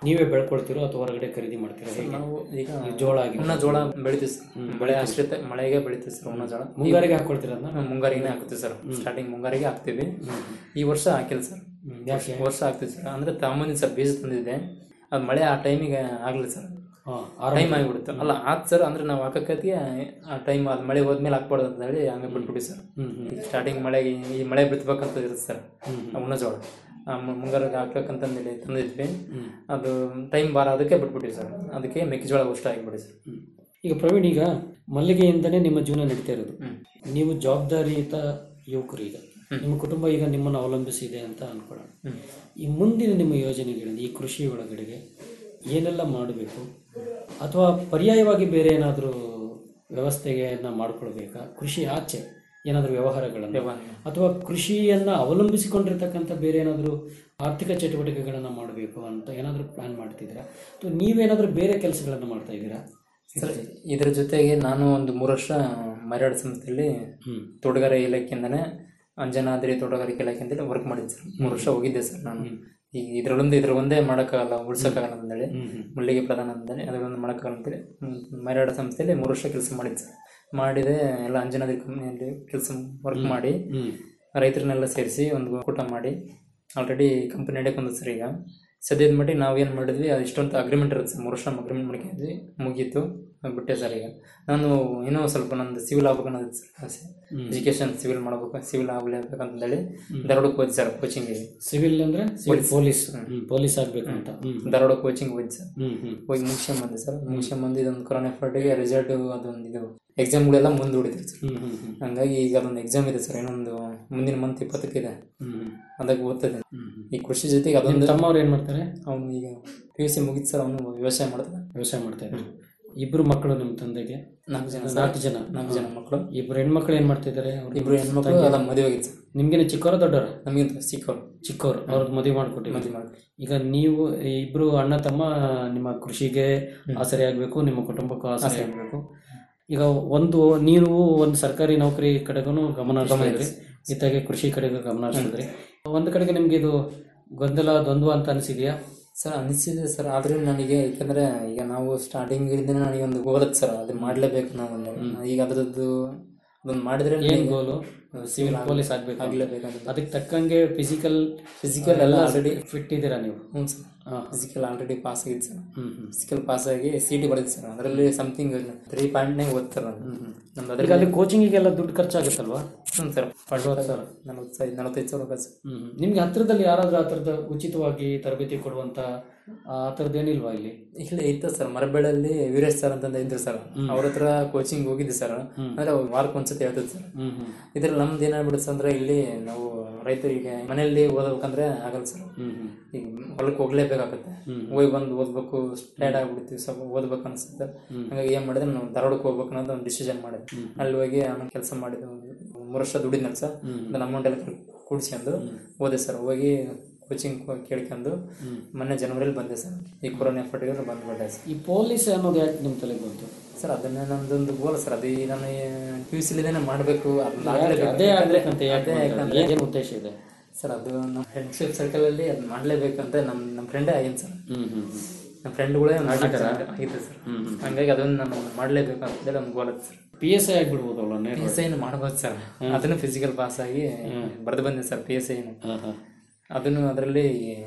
ನೀವೇ ಬೆಳ್ಕೊಳ್ತೀರೋ ಅಥವಾ ಹೊರಗಡೆ ಖರೀದಿ ಮಾಡ್ತೀರಾ ಹೇಗೆ? ನಾವು ಈಗ ಈ ಜೋಳ ಆಗಿರ್ಬೋದು. ಉನ್ನ ಜೋಳ ಬೆಳಿತೀವಿ ಸರ್ ಹ್ಮ್. ಬೆಳೆ ಆಶ್ರಿತ ಮಳೆಗೆ ಬೆಳಿತೀವಿ ಸರ್ ಉನ್ನ ಜೋಳ ಮುಂಗಾರಿಗೆ ಹಾಕೊಳ್ತೀರಾ ಅದನ್ನ? ಹ್ಮ್, ಮುಂಗಾರಿಗೆ ಹಾಕ್ತೀವಿ ಸರ್ ಸ್ಟಾರ್ಟಿಂಗ್ ಮುಂಗಾರಿಗೆ ಹಾಕ್ತೀವಿ ಈ ವರ್ಷ ಹಾಕಿಲ್ಲ ಸರ್ ಹ್ಮ್. ಯಾಕೆ? ವರ್ಷ ಹಾಕ್ತೀವಿ ಸರ್ ಅಂದ್ರೆ ತಗೊಂಬಂದಿದ್ದು ಸರ್ ಬೀಜ ತಂದಿದ್ದೆ ಅದು ಮಳೆ ಆ ಟೈಮಿಗೆ ಆಗಲಿಲ್ಲ ಸರ್ ಹಾ, ಆರಂಭ- ಟೈಮ್ ಆಗಿಬಿಡುತ್ತೆ ಅಲ್ಲ ಆತ್ ಸರ್ ಅಂದ್ರೆ ನಾವು ಹಾಕಕ್ಕೆ ಆ ಟೈಮ್ ಅದು ಮಳೆ ಹೋದ್ಮೇಲೆ ಹಾಕ್ಬಾರ್ದು ಅಂತ ಹೇಳಿ ಹಂಗೆ ಬಿಟ್ಬಿಡಿ ಸರ್ ಹ್ಮ್, ಹ್ಮ್. ಸ್ಟಾರ್ಟಿಂಗ್ ಮಳೆಗೆ ಈ ಮಳೆ ಬಿತ್ತಬೇಕಂತ ಇರುತ್ತೆ ಸರ್ ಹ್ಮ್, ಹ್ಮ್. ಆ ಉನ್ನ ಜೋಳ ಆ ಮು- ಮುಂಗಾರಿಗೆ ಹಾಕ್ಬೇಕಂತಂದೇಳಿ ತಂದಿದ್ವಿ ಹ್ಮ್. ಅದು ಟೈಮ್ ಬಾರ ಅದಕ್ಕೆ ಬಿಟ್ಬಿಟ್ಟಿವಿ ಸರ್ ಅದಕ್ಕೆ ಮೆಕ್ಕೆಜೋಳ ಅಷ್ಟು ಆಗಿಬಿಡಿ ಸರ್ ಈಗ ಪ್ರವೀಣ್ ಈಗ ಮಲ್ಲಿಗೆಯಿಂದನೇ ನಿಮ್ಮ ಜೀವನ ನಡೀತಾ ಇರೋದು ಹ್ಮ್. ನೀವು ಜವಾಬ್ದಾರಿಯುತ ಯುವಕರು ಈಗ ನಿಮ್ಮ ಕುಟುಂಬ ಈಗ ನಿಮ್ಮನ್ನು ಅವಲಂಬಿಸಿದೆ ಅಂತ ಅನ್ಕೊಳ್ಳೋಣ ಹ್ಮ್. ಈ ಮುಂದಿನ ನಿಮ್ಮ ಯೋಜನೆಗಳಿಂದ ಈ ಕೃಷಿ ಒಳಗಡೆಗೆ ಏನೆಲ್ಲ ಮಾಡಬೇಕು ಅಥವಾ ಪರ್ಯಾಯವಾಗಿ ಬೇರೆ ಏನಾದರೂ ವ್ಯವಸ್ಥೆಯನ್ನ ಮಾಡ್ಕೊಳ್ಬೇಕಾ ಕೃಷಿ ಆಚೆ ಏನಾದರೂ ವ್ಯವಹಾರಗಳನ್ನು ವ್ಯವಹಾರ. ಅಥವಾ ಕೃಷಿಯನ್ನ ಅವಲಂಬಿಸಿಕೊಂಡಿರ್ತಕ್ಕಂಥ ಬೇರೆ ಏನಾದರೂ ಆರ್ಥಿಕ ಚಟುವಟಿಕೆಗಳನ್ನು ಮಾಡಬೇಕು ಅಂತ ಏನಾದರೂ ಪ್ಲಾನ್ ಮಾಡ್ತಿದ್ದೀರಾ ಅಥವಾ ನೀವೇನಾದರೂ ಬೇರೆ ಕೆಲಸಗಳನ್ನು ಮಾಡ್ತಾ ಇದ್ದೀರಾ ಸರ್ ಇದರ ಜೊತೆಗೆ ನಾನು ಒಂದು ಮೂರು ವರ್ಷ ಮರಾಠ ಸಂಸ್ಥೆಯಲ್ಲಿ ಹ್ಮ್. ತೋಟಗಾರ ಇಲಾಖೆಯಿಂದನೇ ಅಂಜನಾದ್ರಿ ತೋಟಗಾರಿಕೆ ಇಲಾಖೆಯಿಂದಲೇ ವರ್ಕ್ ಮಾಡಿದ್ದೆ ಸರ್ ಮೂರು ವರ್ಷ ಹೋಗಿದ್ದೆ ಸರ್ ನಾನು ಈಗ ಇದರಲ್ಲೊಂದು ಇದ್ರ ಒಂದೇ ಮಾಡೋಕ್ಕಾಗಲ್ಲ ಉಳ್ಸೋಕ್ಕಾಗಲ್ಲ ಅಂತೇಳಿ ಮಲ್ಲಿಗೆ ಪ್ರಧಾನ ಅಂತೇಳಿ ಅದರೊಂದು ಮಾಡೋಕ್ಕಾಗಲ್ಲ ಅಂತೇಳಿ ಮರಾಠ ಸಂಸ್ಥೆಯಲ್ಲಿ ಮೂರು ವರ್ಷ ಕೆಲಸ ಮಾಡಿದ್ದೆ ಸರ್ ಮಾಡಿದೆ ಎಲ್ಲ ಅಂಜನಾದ್ರಿ ಕಂಪ್ನಿಯಲ್ಲಿ ಕೆಲಸ ವರ್ಕ್ ಮಾಡಿ ಹ್ಮ್. ರೈತರನ್ನೆಲ್ಲ ಸೇರಿಸಿ ಒಂದು ಕೂಟ ಮಾಡಿ ಆಲ್ರೆಡಿ ಕಂಪನಿ ನಡೆಯಕ್ಕೆ ಸರ್ ಈಗ ಸದ್ಯದ ಮಟ್ಟಿಗೆ ನಾವು ಏನು ಮಾಡಿದ್ವಿ ಅದು ಇಷ್ಟೊಂದು ಅಗ್ರಿಮೆಂಟ್ ಇರುತ್ತೆ ಸರ್ ಮೂರು ವರ್ಷ ಅಗ್ರಿಮೆಂಟ್ ಮಾಡ್ಕೊಂಡಿದ್ವಿ ಮುಗೀತು ಅದ್ ಬಿಟ್ಟೆ ಸರ್ ಈಗ ನಾನು ಇನ್ನೂ ಸ್ವಲ್ಪ ನಂದು ಸಿವಿಲ್ ಆಗ್ಬೇಕು ಅನ್ನೋದು ಸರ್ ಆಸೆ ಹ್ಮ್. ಎಜುಕೇಷನ್ ಸಿವಿಲ್ ಮಾಡ್ಬೇಕು ಸಿವಿಲ್ ಆಗ್ಬೇಕಂತೇಳಿ ಧಾರವಾಡಕ್ಕೆ ಹೋಯ್ತು ಸರ್ ಕೋಚಿಂಗಿಗೆ ಸಿವಿಲ್ ಅಂದ್ರೆ ಸಿವಿಲ್ ಪೊಲೀಸ್ ಪೊಲೀಸ್ ಆಗ್ಬೇಕು ಅಂತ ಹ್ಮ್. ಧಾರವಾಡ ಕೋಚಿಂಗ್ ಹೋಯ್ತು ಸರ್ ಹ್ಮ್ ಹ್ಮ್ ಹೋಗಿ ಮುಗಿಸ್ಕೊಂಬಂದೆ ಸರ್ ಮುಗಿಸ್ಕೊಂಬಂದು ಇದೊಂದು ಕೊರೋನಾ ಎಫರ್ಟಿಗೆ ರಿಸಲ್ಟ್ ಅದೊಂದು ಇದು ಎಕ್ಸಾಮ್ಗಳೆಲ್ಲ ಮುಂದೂಡಿದ್ರು ಸರ್ ಹ್ಮ್ ಹ್ಮ್ ಹ್ಮ್ ಹಂಗಾಗಿ ಈಗ ಅದೊಂದು ಎಕ್ಸಾಮ್ ಇದೆ ಸರ್ ಇನ್ನೊಂದು ಮುಂದಿನ ಮಂತ್ ಇಪ್ಪತ್ತಕ್ಕಿದೆ ಹ್ಮ್ ಅದಕ್ಕೆ ಓದ್ತದೆ ಹ್ಮ್. ಈ ಕೃಷಿ ಜೊತೆಗೆ ನಿಮ್ ಅದೊಂದು ತಮ್ಮವ್ರು ಏನ್ ಮಾಡ್ತಾರೆ ಅವನು ಈಗ ಪಿ ಯು ಸಿ ಮುಗಿತು ಸರ್ ಅವನು ವ್ಯವಸಾಯ ಮಾಡ್ತಾನೆ ವ್ಯವಸಾಯ ಮಾಡ್ತಾ ಇದ್ದಾರೆ ಇಬ್ರು ಮಕ್ಕಳು ನಿಮ್ಮ ತಂದೆಗೆ ನಾಲ್ಕು ಜನ ಸರ್. ನಾಲ್ಕು ಜನ ನಾಲ್ಕು ಜನ ಮಕ್ಕಳು ಇಬ್ರು ಹೆಣ್ಮಕ್ಳು ಏನ್ ಮಾಡ್ತಿದ್ದಾರೆ ಅವ್ರು? ಇಬ್ರು ಹೆಣ್ಮಕ್ಳು ತಂಗಿ? ಅಲ್ಲ ಮದುವೆ ಆಗಿತ್ತು ಸರ್ ನಿಮ್ಗೇನೆ ಚಿಕ್ಕವರ ದೊಡ್ಡವರ ನಮಗಿಂತ ಚಿಕ್ಕವರು ಚಿಕ್ಕವರು ಅವ್ರಿಗೆ ಮದುವೆ ಮಾಡ್ಕೊಟ್ಟಿದ್ರು ಮದುವೆ ಮಾಡಿ ಈಗ ನೀವು ಈ ಇಬ್ರು ಅಣ್ಣ ತಮ್ಮ ನಿಮ್ಮ ಕೃಷಿಗೆ ಆಸರೆ ಆಗ್ಬೇಕು ನಿಮ್ಮ ಕುಟುಂಬಕ್ಕೂ ಆಸರೆ ಆಗ್ಬೇಕು ಈಗ ಒಂದು ನೀವು ಒಂದು ಸರ್ಕಾರಿ ನೌಕರಿ ಕಡೆಗೂ ಗಮನ ಹರಿಸ್ತಾ ಇದ್ರಿ ಇತ್ತಾಗೆ ಕೃಷಿ ಕಡೆಗೂ ಗಮನ ಹರಿಸಿದ್ರಿ ಒಂದು ಕಡೆಗೆ ನಿಮ್ಗೆ ಇದು ಗೊಂದಲ ದ್ವಂದ್ವ ಅಂತ ಅನಿಸಿದ್ಯಾ ಸರ್ ಅನಿಸಿದೆ ಸರ್ ಆದ್ರೆ ನನಗೆ ಯಾಕಂದ್ರೆ ಈಗ ನಾವು ಸ್ಟಾರ್ಟಿಂಗ್ ಇಂದ ನನಗೆ ಒಂದು ಗೋಲ್ ಇತ್ತು ಸರ್ ಅದು ಮಾಡ್ಲೇಬೇಕು ನಾವು ಒಂದು ಈಗ ಅದ್ರದ್ದು ಅದೊಂದು ಮಾಡಿದ್ರೆ ಏನ್ ಗೋಲು ಸಿವಿಲ್ ಪೊಲೀಸ್ ಆಗ್ಬೇಕು ಆಗ್ಲೇಬೇಕಂತ ಅದಕ್ಕೆ ತಕ್ಕಂಗೆ ಫಿಸಿಕಲ್ ಫಿಸಿಕಲ್ ಎಲ್ಲ ಆಲ್ರೆಡಿ ಫಿಟ್ ಇದ್ದೀರಾ ನೀವು ಹ್ಞೂ ಸರ್ ಹಾ. ಫಿಸಿಕಲ್ ಆಲ್ರೆಡಿ ಪಾಸ್ ಆಗಿದೆ ಸರ್ ಹ್ಮ್ ಹ್ಮ್ ಫಿಸಿಕಲ್ ಪಾಸ್ ಆಗಿ ಸಿ ಟಿ ಬರೆದಿದೆ ಸರ್ ಅದರಲ್ಲಿ ಸಮಥಿಂಗ್ ತ್ರೀ ಪಾಯಿಂಟ್ನಾಗ ಓದ್ತಾರೆ ನಾನು ನಮ್ದು ಈಗ ಅದರಲ್ಲಿ ಅಲ್ಲಿ ಕೋಚಿಂಗಿಗೆಲ್ಲ ದುಡ್ಡು ಖರ್ಚಾಗುತ್ತಲ್ವಾ ಹ್ಞೂ ಸರ್ ಅರವತ್ತು ಸಾವಿರ ನಲವತ್ತೈದು ನಲವತ್ತೈದು ಸಾವಿರ ರೂಪಾಯಿ ಸರ್ ಹ್ಮ್ ನಿಮ್ಗೆ ಹತ್ರದಲ್ಲಿ ಯಾರಾದ್ರೂ ಆ ಥರದ ಉಚಿತವಾಗಿ ತರಬೇತಿ ಕೊಡುವಂತ ಆ ಥರದ್ದು ಏನಿಲ್ವಾ ಇಲ್ಲಿ ಇಲ್ಲಿ ಇತ್ತು ಸರ್ ಮರಬೇಡಲ್ಲಿ ವೀರೇಶ್ ಸರ್ ಅಂತಂದ ಇದ್ರು ಸರ್ ಅವ್ರ ಹತ್ರ ಕೋಚಿಂಗ್ ಹೋಗಿದ್ದೆ ಸರ್ ಅಂದ್ರೆ ವಾರಕ್ಕೆ ಒಂದ್ಸತಿ ಹೇಳ್ತದೆ ಸರ್ ಹ್ಮ್ ಹ್ಮ್ ಇದ್ರಲ್ಲಿ ನಮ್ದು ಏನಾಗ್ಬಿಡುತ್ತೆ ಅಂದ್ರೆ ಇಲ್ಲಿ ನಾವು ರೈತರಿಗೆ ಮನೆಯಲ್ಲಿ ಓದಬೇಕಂದ್ರೆ ಆಗಲ್ಲ ಸರ್ ಹ್ಮ್ ಹ್ಮ್ ಈಗ ಹೊಲಕ್ಕೆ ಹೋಗ್ಲೇಬೇಕಾಗುತ್ತೆ ಹೋಗಿ ಬಂದು ಓದ್ಬೇಕು ಟೈರ್ಡ್ ಆಗ್ಬಿಡ್ತೀವಿ ಸ್ವಲ್ಪ ಓದ್ಬೇಕು ಅನ್ಸುತ್ತೆ ಹಂಗಾಗಿ ಏನ್ ಮಾಡಿದ್ರೆ ನಾವು ಧಾರವಾಡಕ್ಕೆ ಹೋಗ್ಬೇಕು ಅನ್ನೋದು ಒಂದು ಡಿಸಿಷನ್ ಮಾಡಿದ್ವಿ ಅಲ್ಲಿ ಹೋಗಿ ನಾನು ಕೆಲಸ ಮಾಡಿದ್ದು ಮೂರು ವರ್ಷ ದುಡಿದ್ನಲ್ಲ ಸರ್ ಅದನ್ನ ಅಮೌಂಟ್ ಎಲ್ಲ ಕೂಡಿಸ್ಕೊಂಡು ಓದೆ ಸರ್ ಹೋಗಿ ಕೋಚಿಂಗ್ ಕೇಳ್ಕೊಂಡು ಮೊನ್ನೆ ಜನವರಿಲಿ ಬಂದೆ ಸರ್ ಈ ಕೊರೋನಾ ಎಫರ್ಟ್ಗೆ ಬಂದ್ಬಿಟ್ಟೆ ಸರ್ ಈ ಪೊಲೀಸ್ ಅನ್ನೋದು ಯಾಕೆ ನಿಮ್ಮ ತಲೆಗೆ ಬಂತು ಸರ್ ಅದನ್ನೇ ನಮ್ದೊಂದು ಗೋಲ್ ಸರ್ ಅದು ಈ ನಾನು ಪಿ ಯು ಸಿಲಿದೇನೆ ಮಾಡಬೇಕು ಅದೇ ಆಗ್ಬೇಕಂತ ಯಾಕೆ ಮಾಡ್ತಾರೆ? ಏನ್ ಉದ್ದೇಶ ಇದೆ ಸರ್ ಅದು ನಮ್ಮ ಫ್ರೆಂಡ್ಶಿಪ್ ಸರ್ಕಲಲ್ಲಿ ಅದು ಮಾಡಲೇಬೇಕಂತ ನಮ್ಮ ನಮ್ಮ ಫ್ರೆಂಡೇ ಆಗಿತ್ತು ಸರ್ ಹ್ಮ್ ಹ್ಮ್ ನಮ್ಮ ಫ್ರೆಂಡ್ಗಳೇ ಆಗಿತ್ತು ಸರ್ ಹಂಗಾಗಿ ಅದನ್ನು ನಾನು ಮಾಡಲೇಬೇಕು ಅಂತೇಳಿ ಒಂದು ಗೋಲ್ ಇತ್ತು ಸರ್ ಪಿ ಎಸ್ ಐ ಆಗ್ಬಿಡ್ಬೋದಲ್ಲ ಪಿ ಎಸ್ ಐನು ಮಾಡ್ಬೋದು ಸರ್ ಅದನ್ನು ಫಿಸಿಕಲ್ ಪಾಸ್ ಆಗಿ ಬರೆದು ಬಂದೆ ಸರ್ ಪಿ ಎಸ್ ಐನು ಹಾ ಹಾ ಅದನ್ನು ಅದರಲ್ಲಿ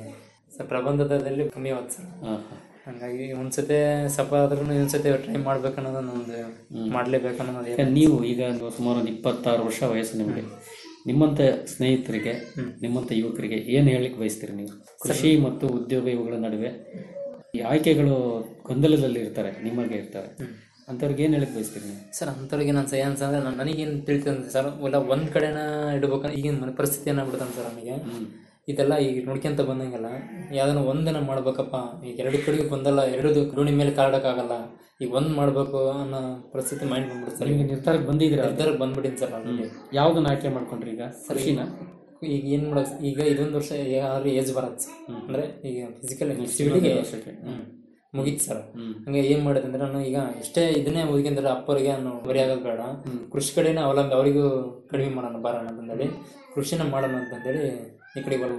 ಸರ್ ಪ್ರಬಂಧದಲ್ಲಿ ಕಮ್ಮಿ ಆಗುತ್ತೆ ಸರ್ ಹಾ ಹಾ ಹಂಗಾಗಿ ಒಂದ್ಸತಿ ಸ್ವಲ್ಪ ಆದ್ರೂ ಒಂದ್ಸತಿ ಟ್ರೈ ಮಾಡ್ಬೇಕು ಅನ್ನೋದನ್ನ ಒಂದು ಮಾಡ್ಲೇಬೇಕು ಅನ್ನೋದು ಈಗ ನೀವು ಈಗ ಒಂದು ಸುಮಾರು ಒಂದು ಇಪ್ಪತ್ತಾರು ವರ್ಷ ವಯಸ್ಸು ನಿಮಗೆ ನಿಮ್ಮಂತ ಸ್ನೇಹಿತರಿಗೆ ನಿಮ್ಮಂತ ಯುವಕರಿಗೆ ಏನು ಹೇಳಲಿಕ್ಕೆ ಬಯಸ್ತೀರಿ ನೀವು ಕೃಷಿ ಮತ್ತು ಉದ್ಯೋಗ ಇವುಗಳ ನಡುವೆ ಈ ಆಯ್ಕೆಗಳು ಗೊಂದಲದಲ್ಲಿ ಇರ್ತಾರೆ ನಿಮಗೆ ಇರ್ತಾರೆ ಅಂಥವ್ರಿಗೆ ಏನು ಹೇಳಕ್ ಬಯಸ್ತೀರಿ ನೀವು ಸರ್ ಅಂಥವ್ರಿಗೆ ನಾನು ಸೈನ್ಸ್ ಅಂದ್ರೆ ನಾನು ನನಗೇನು ತಿಳಿತಂದ್ರೆ ಸರ್ ಇಲ್ಲ ಒಂದ್ ಕಡೆನ ಇಡ್ಬೇಕಂದ್ರೆ ಈಗಿನ ಮನೆ ಪರಿಸ್ಥಿತಿ ಏನಾಗ್ಬಿಡುತ್ತಂತ ಸರ್ ನನಗೆ ಇದೆಲ್ಲ ಈಗ ನೋಡ್ಕೊಂತ ಬಂದಂಗೆಲ್ಲ ಯಾವ್ದನ್ನ ಒಂದನ್ನ ಮಾಡ್ಬೇಕಪ್ಪ ಈಗ ಎರಡು ಕಡೆಗೆ ಬಂದಲ್ಲ ಎರಡು ರೋಣಿ ಮೇಲೆ ಕಾಡಕ್ಕಾಗಲ್ಲ ಈಗ ಒಂದ್ ಮಾಡ್ಬೇಕು ಅನ್ನೋ ಪರಿಸ್ಥಿತಿ ಮೈಂಡ್ ಬಂದ್ಬಿಡುತ್ತೆ ಸರ್ ನಿಮಗೆ ನಿರ್ಧಾರಕ್ಕೆ ಬಂದಿದ್ದೀರಾ ನಿರ್ಧಾರಕ್ಕೆ ಬಂದ್ಬಿಟ್ಟಿನಿ ಸರ್ ಆಲ್ರೆಡಿ ಯಾವ್ದನ್ನ ಆಯ್ಕೆ ಮಾಡ್ಕೊಂಡ್ರಿ ಈಗ ಕೃಷಿನ ಈಗ ಏನ್ ಮಾಡೋದು ಈಗ ಇದೊಂದು ವರ್ಷ ಯಾರು ಏಜ್ ಬರತ್ತೆ ಸರ್ ಅಂದ್ರೆ ಈಗ ಫಿಸಿಕಲ್ ಸಿವಿಲಿಗೆ ಮುಗೀತು ಸರ್ ಹಂಗೆ ಏನ್ ಮಾಡಿದೆ ಅಂದ್ರೆ ನಾನು ಈಗ ಎಷ್ಟೇ ಇದನ್ನೇ ಓದ್ಕೊಂಡ್ರೆ ಅಪ್ಪರಿಗೆ ನಾನು ಬರಿ ಆಗೋದು ಬೇಡ ಕೃಷಿ ಕಡೆನೇ ಅವಲಂಬಿ ಅವರಿಗೂ ಕಡಿಮೆ ಮಾಡೋಣ ಬರೋಣ ಅಂತಂದೇಳಿ ಕೃಷಿನ ಮಾಡೋಣ ಅಂತಂದೇಳಿ ಈ ಕಡೆ ಬರೋ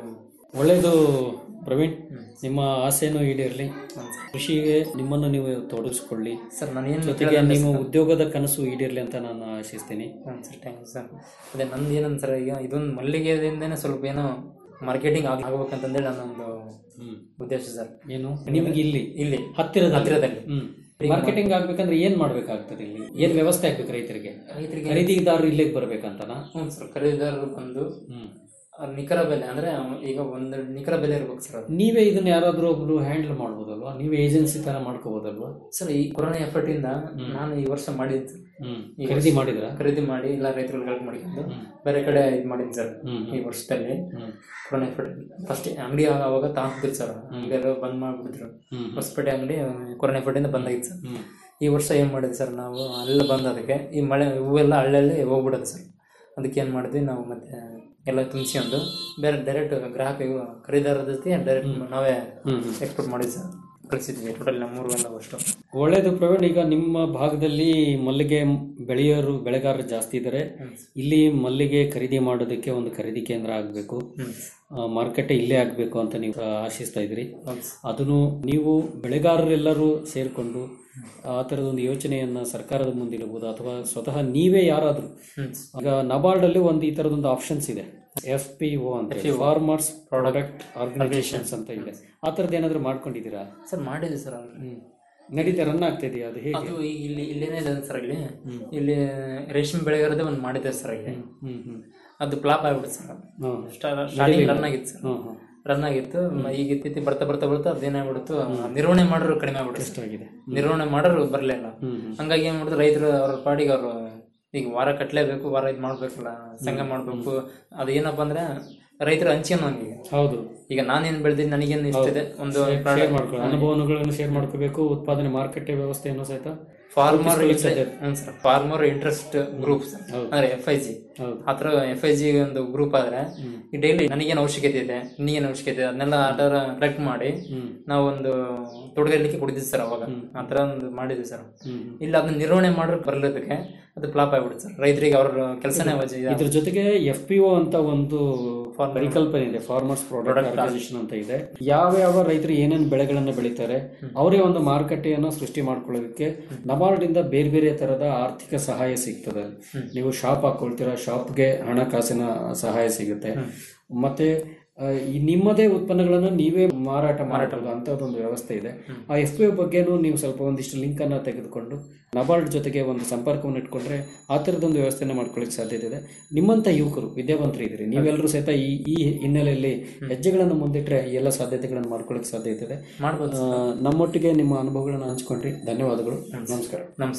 ಒಳ್ಳೆಯದು ಪ್ರವೀಣ್ ನಿಮ್ಮ ಆಸೆನೂ ಈಡೇರಲಿ ಕೃಷಿಗೆ ನಿಮ್ಮನ್ನು ನೀವು ತೊಡಗಿಸ್ಕೊಳ್ಳಿ ಸರ್ ನಾನು ಏನು ಜೊತೆಗೆ ನಿಮ್ಮ ಉದ್ಯೋಗದ ಕನಸು ಈಡೇರಲಿ ಅಂತ ನಾನು ಆಶಿಸ್ತೀನಿ ಹ್ಞೂ ಸರ್ ಥ್ಯಾಂಕ್ ಯು ಸರ್ ಅದೇ ನಂದು ಏನಂತ ಸರ್ ಈಗ ಇದೊಂದು ಮಲ್ಲಿಗೆದಿಂದನೇ ಸ್ವಲ್ಪ ಏನೋ ಮಾರ್ಕೆಟಿಂಗ್ ಆಗ ಆಗ್ಬೇಕಂತಂದೇಳಿ ನನ್ನೊಂದು ಹ್ಮ್ ಉದ್ದೇಶ ಸರ್ ಏನು ನಿಮ್ಗೆ ಇಲ್ಲಿ ಇಲ್ಲಿ ಹತ್ತಿರದಲ್ಲಿ ಹತ್ತಿರದಲ್ಲಿ. ಹ್ಮ್ ಮಾರ್ಕೆಟಿಂಗ್ ಆಗ್ಬೇಕಂದ್ರೆ ಏನ್ ಮಾಡ್ಬೇಕಾಗ್ತದೆ ಇಲ್ಲಿ ಏನ್ ವ್ಯವಸ್ಥೆ ಆಗ್ಬೇಕು ರೈತರಿಗೆ ರೈತರಿಗೆ ಖರೀದಿದಾರರು ಇಲ್ಲಿಗೆ ಬರ್ಬೇಕಂತನಾ ಹ್ಞೂ ಸರ್ ಖರೀದಿದಾರರು ಬಂದು ಹ್ಮ್ ಅವ್ರ ನಿಖರ ಬೆಲೆ ಅಂದ್ರೆ ಅವ್ನು ಈಗ ಒಂದು ನಿಖರ ಬೆಲೆ ಇರ್ಬೇಕು ಸರ್ ಅದು ನೀವೇ ಇದನ್ನ ಯಾರಾದ್ರೂ ಒಬ್ರು ಹ್ಯಾಂಡಲ್ ಮಾಡ್ಬೋದಲ್ವಾ ನೀವೇ ಏಜೆನ್ಸಿ ತರ ಮಾಡ್ಕೋಬೋದಲ್ವಾ ಸರ್ ಈ ಕೊರೋನಾ ಎಫರ್ಟ್ ಇಂದ ನಾನು ಈ ವರ್ಷ ಮಾಡಿದ್ದು ಹ್ಮ್ ಈ ಖರೀದಿ ವರ್ಷ ಮಾಡಿದ್ರ ಖರೀದಿ ಮಾಡಿ ಇಲ್ಲ ರೈತರುಗಳು ಕಲೆಕ್ಟ್ ಮಾಡಿಕೊಂಡು ಹ್ಮ್. ಬೇರೆ ಕಡೆ ಇದು ಮಾಡಿದ್ದು ಸರ್ ಹ್ಮ್. ಈ ವರ್ಷದಲ್ಲಿ ಹ್ಮ್ ಕೊರೋನಾ ಎಫರ್ಟ್ ಫಸ್ಟ್ ಅಂಗಡಿ ಅವಾಗ ತಾಂತಿದ್ರು ಸರ್ ಅಂಗಡಿ ಬಂದ್ ಮಾಡ್ಬಿಟ್ಟಿದ್ರು ಹ್ಮ್. ಹೊಸಪೇಟೆ ಅಂಗಡಿ ಕೊರೋನಾ ಎಫರ್ಟ್ ಇಂದ ಬಂದಾಗಿತ್ತು ಸರ್ ಹ್ಮ್ ಈ ವರ್ಷ ಏನು ಮಾಡಿದ್ವಿ ಸರ್ ನಾವು ಅಲ್ಲ ಬಂದದಕ್ಕೆ ಈ ಮಳೆ ಹೂವೆಲ್ಲ ಹಳ್ಳಲ್ಲಿ ಹೋಗ್ಬಿಡೋದು ಸರ್ ಅದಕ್ಕೆ ಏನು ಮಾಡಿದ್ವಿ ನಾವು ಮತ್ತೆ ಎಲ್ಲ ತುಂಬಿಸ್ಕೊಂಡು ಬೇರೆ ಡೈರೆಕ್ಟ್ ಗ್ರಾಹಕ ಇವು ಖರೀದಾರರ ಜೊತೆ ಡೈರೆಕ್ಟ್ ನಾವೇ ಹ್ಮ್. ಎಕ್ಸ್ಪೋರ್ಟ್ ಮಾಡಿದ್ವಿ ಸರ್ ಕಳಿಸಿದ್ವಿ ಟೋಟಲ್ ಮೂರು ಬಂದ ಅಷ್ಟು ಒಳ್ಳೇದು ಪ್ರವೀಣ್ ಈಗ ನಿಮ್ಮ ಭಾಗದಲ್ಲಿ ಮಲ್ಲಿಗೆ ಬೆಳೆಯೋರು ಬೆಳೆಗಾರರು ಜಾಸ್ತಿ ಇದ್ದಾರೆ ಇಲ್ಲಿ ಮಲ್ಲಿಗೆ ಖರೀದಿ ಮಾಡೋದಕ್ಕೆ ಒಂದು ಖರೀದಿ ಕೇಂದ್ರ ಆಗಬೇಕು ಮಾರುಕಟ್ಟೆ ಇಲ್ಲೇ ಆಗಬೇಕು ಅಂತ ನೀವು ಆಶಿಸ್ತಾ ಇದ್ರಿ ಅದನ್ನು ನೀವು ಬೆಳೆಗಾರರೆಲ್ಲರೂ ಸೇರಿಕೊಂಡು ಆ ಥರದೊಂದು ಯೋಚನೆಯನ್ನ ಸರ್ಕಾರದ ಮುಂದಿಡಬಹುದು ಅಥವಾ ಸ್ವತಃ ನೀವೇ ಯಾರಾದರೂ ಈಗ ನಬಾರ್ಡ್ ಅಲ್ಲಿ ಒಂದು ಈ ಥರದೊಂದು ಆಪ್ಷನ್ಸ್ ಇದೆ ಎಫ್ ಪಿ ಒ ಅಂತ ಫಾರ್ಮರ್ಸ್ ಪ್ರಾಡಕ್ಟ್ ಆರ್ಗನೈಸೇಷನ್ಸ್ ಅಂತ ಇದೆ ಆ ಥರದ್ದು ಏನಾದರೂ ಮಾಡ್ಕೊಂಡಿದ್ದೀರಾ ಸರ್ ಮಾಡಿದ್ವಿ ಸರ್ ಅವ್ರು ಹ್ಮ್ ನಡೀತಾ ರನ್ ಆಗ್ತಾ ಇದೆಯಾ ಅದು ಹೇಗೆ ಅದು ಈಗ ಇಲ್ಲಿ ಇಲ್ಲೇನೇ ಸರ್ ಇಲ್ಲಿ ಇಲ್ಲಿ ರೇಷ್ಮೆ ಬೆಳೆಗಾರದೇ ಒಂದು ಮಾಡಿದ್ದೆ ಸರ್ ಇಲ್ಲಿ ಹ್ಮ್ ಹ್ಮ್ ಅದು ಫ್ಲಾಪ್ ಆಗ್ಬಿಡುತ್ತೆ ಸರ್ ಹ್ಮ್. ಸ್ಟಾರ್ಟಿಂಗ್ ರನ್ ಆಗಿತ್ತು ಸರ್ ಹ್ಮ್ ಹ್ಮ್ ರನ್ ಆಗಿತ್ತು ಈಗ ಇತ್ತೀತಿ ಬರ್ತಾ ಬರ್ತಾ ಬರ್ತಾ ಅದೇನಾಗ್ಬಿಡ್ತು ನಿರ್ವಹಣೆ ಮಾಡೋರು ಕಡಿಮೆ ಆಗ್ಬಿಡುತ್ತೆ ಆಗಿದೆ ನಿರ್ವಹಣೆ ಮಾಡೋರು ಬರಲಿಲ್ಲ ಹ್ಮ್ ಹ್ಮ್ ಹಂಗಾಗಿ ಏನ್ ಮಾಡಿದ್ರು ರೈತರು ಅವ್ರ ಪಾಡಿಗೆ ಅವರು ಈಗ ವಾರ ಕಟ್ಲೇಬೇಕು ವಾರ ಇದು ಮಾಡ್ಬೇಕಲ್ಲ ಸಂಘ ಮಾಡ್ಬೇಕು ಅದು ಏನಪ್ಪಾ ಅಂದ್ರೆ ರೈತರು ಹಂಚ್ಕೊಂಡು ನನಗೆ ಹೌದು ಈಗ ನಾನೇನ್ ಬೆಳೆದಿದ್ದು ನನಗೇನು ಇಷ್ಟಿದೆ ಒಂದು ಶೇರ್ ಮಾಡ್ಕೊಳ್ಳಿ ಅನುಭವಗಳನ್ನು ಶೇರ್ ಮಾಡ್ಕೋಬೇಕು ಉತ್ಪಾದನೆ ಮಾರುಕಟ್ಟೆ ವ್ಯವಸ್ಥೆಯನ್ನು ಸಹಿತ ಫಾರ್ಮರ್ ರೂಪಿಸ್ಕೊಳ್ಳಿಕ್ಕೆ ಸಾಧ್ಯ. ಸರ್ ಫಾರ್ಮರ್ ಇಂಟ್ರೆಸ್ಟ್ ಗ್ರೂಪ್ಸ್ ಅಂದ್ರೆ ಎಫ್ ಐ ಜಿ ಹೌದು. ಆತರ ಎಫ್ ಐ ಜಿ ಒಂದು ಗ್ರೂಪ್ ಆದ್ರೆ ಈ ಡೈಲಿ ನನಗೇನು ಅವಶ್ಯಕತೆ ಇದೆ ನಿನಗೇನು ಅವಶ್ಯಕತೆ ಇದೆ ಅದನ್ನೆಲ್ಲ ಆಟರ ಕಲೆಕ್ಟ್ ಮಾಡಿ ನಾವೊಂದು ತೋಟಗಾರಿಕೆ ಕೊಡಿದ್ವಿ ಸರ್ ಅವಾಗ ಆತರ ಒಂದು ಮಾಡಿದ್ವಿ ಸರ್ ಇಲ್ಲ ಅದನ್ನ ನಿರ್ವಹಣೆ ಮಾಡೋರು ಬರ್ಲಿದ್ದಕ್ಕೆ ಅದು ಫ್ಲಾಪ್ ಆಗ್ಬಿಡುತ್ತೆ ಸರ್ ರೈತರಿಗೆ ಅವ್ರ ಕೆಲಸನೇ ವಜೆ ಇದೆ. ಇದ್ರ ಜೊತೆಗೆ ಎಫ್ ಪಿ ಒ ಅಂತ ಒಂದು ಪರಿಕಲ್ಪನೆ ಇದೆ ಫಾರ್ಮರ್ಸ್ ಪ್ರಾಡಕ್ಟ್ ಆರ್ಗನೈಸೇಷನ್ ಅಂತ ಇದೆ ಯಾವ ಯಾವ ರೈತರು ಏನೇನು ಬೆಳೆಗಳನ್ನ ಬೆಳೀತಾರೆ ಅವರೇ ಒಂದು ಮಾರುಕಟ್ಟೆಯನ್ನು ಸೃಷ್ಟಿ ಮಾಡ್ಕೊಳ್ಳೋದಕ್ಕೆ ನಬಾರ್ಡ್ ಇಂದ ಬೇರೆ ಬೇರೆ ತರದ ಆರ್ಥಿಕ ಸಹಾಯ ಸಿಗ್ತದೆ ನೀವು ಶಾಪ್ ಹಾಕೊಳ್ತೀರಾ ಶಾಪ್ಗೆ ಹಣಕಾಸಿನ ಸಹಾಯ ಸಿಗುತ್ತೆ ಮತ್ತೆ ಆ, ಈ ನಿಮ್ಮದೇ ಉತ್ಪನ್ನಗಳನ್ನು ನೀವೇ ಮಾರಾಟ ಮಾಡಬಹುದು ಅಂತದೊಂದು ವ್ಯವಸ್ಥೆ ಇದೆ ಆ ಎಫ್ ಪಿ ಬಗ್ಗೆನೂ ನೀವು ಸ್ವಲ್ಪ ಒಂದಿಷ್ಟು ಲಿಂಕ್ ಅನ್ನ ತೆಗೆದುಕೊಂಡು ನಬಾರ್ಡ್ ಜೊತೆಗೆ ಒಂದು ಸಂಪರ್ಕವನ್ನು ಇಟ್ಕೊಂಡ್ರೆ ಆ ಥರದೊಂದು ವ್ಯವಸ್ಥೆನ ಮಾಡ್ಕೊಳ್ಳಿಕ್ಕೆ ಸಾಧ್ಯತೆ ಇದೆ ನಿಮ್ಮಂತ ಯುವಕರು ವಿದ್ಯಾವಂತರು ಇದ್ದೀರಿ ನೀವೆಲ್ಲರೂ ಸಹಿತ ಈ ಈ ಹಿನ್ನೆಲೆಯಲ್ಲಿ ಹೆಜ್ಜೆಗಳನ್ನು ಮುಂದಿಟ್ರೆ ಈ ಎಲ್ಲ ಸಾಧ್ಯತೆಗಳನ್ನು ಮಾಡ್ಕೊಳ್ಳಿಕ್ಕೆ ಸಾಧ್ಯತೆ ಇದೆ ಮಾಡ್ಬೋದು ಆ, ನಮ್ಮೊಟ್ಟಿಗೆ ನಿಮ್ಮ ಅನುಭವಗಳನ್ನು ಹಂಚ್ಕೊಂಡ್ರಿ ಧನ್ಯವಾದಗಳು ನಮಸ್ಕಾರ ನಮಸ್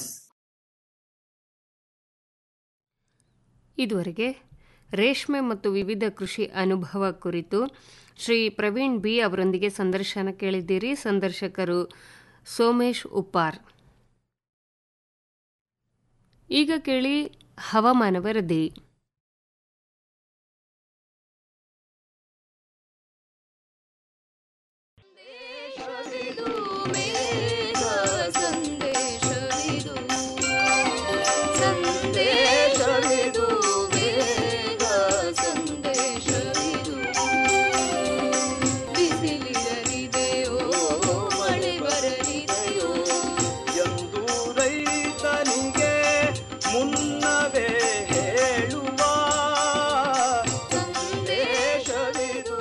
ಇದುವರೆಗೆ ರೇಷ್ಮೆ ಮತ್ತು ವಿವಿಧ ಕೃಷಿ ಅನುಭವ ಕುರಿತು ಶ್ರೀ ಪ್ರವೀಣ್ ಬಿ ಅವರೊಂದಿಗೆ ಸಂದರ್ಶನ ಕೇಳಿದ್ದೀರಿ ಸಂದರ್ಶಕರು ಸೋಮೇಶ್ ಉಪ್ಪಾರ್ ಈಗ ಕೇಳಿ ಹವಾಮಾನ ವರದಿ ಎಂದು ರೈತನಿಗೆ ಮುನ್ನವೇ ಹೇಳುವ ಸಂದೇಶವಿದು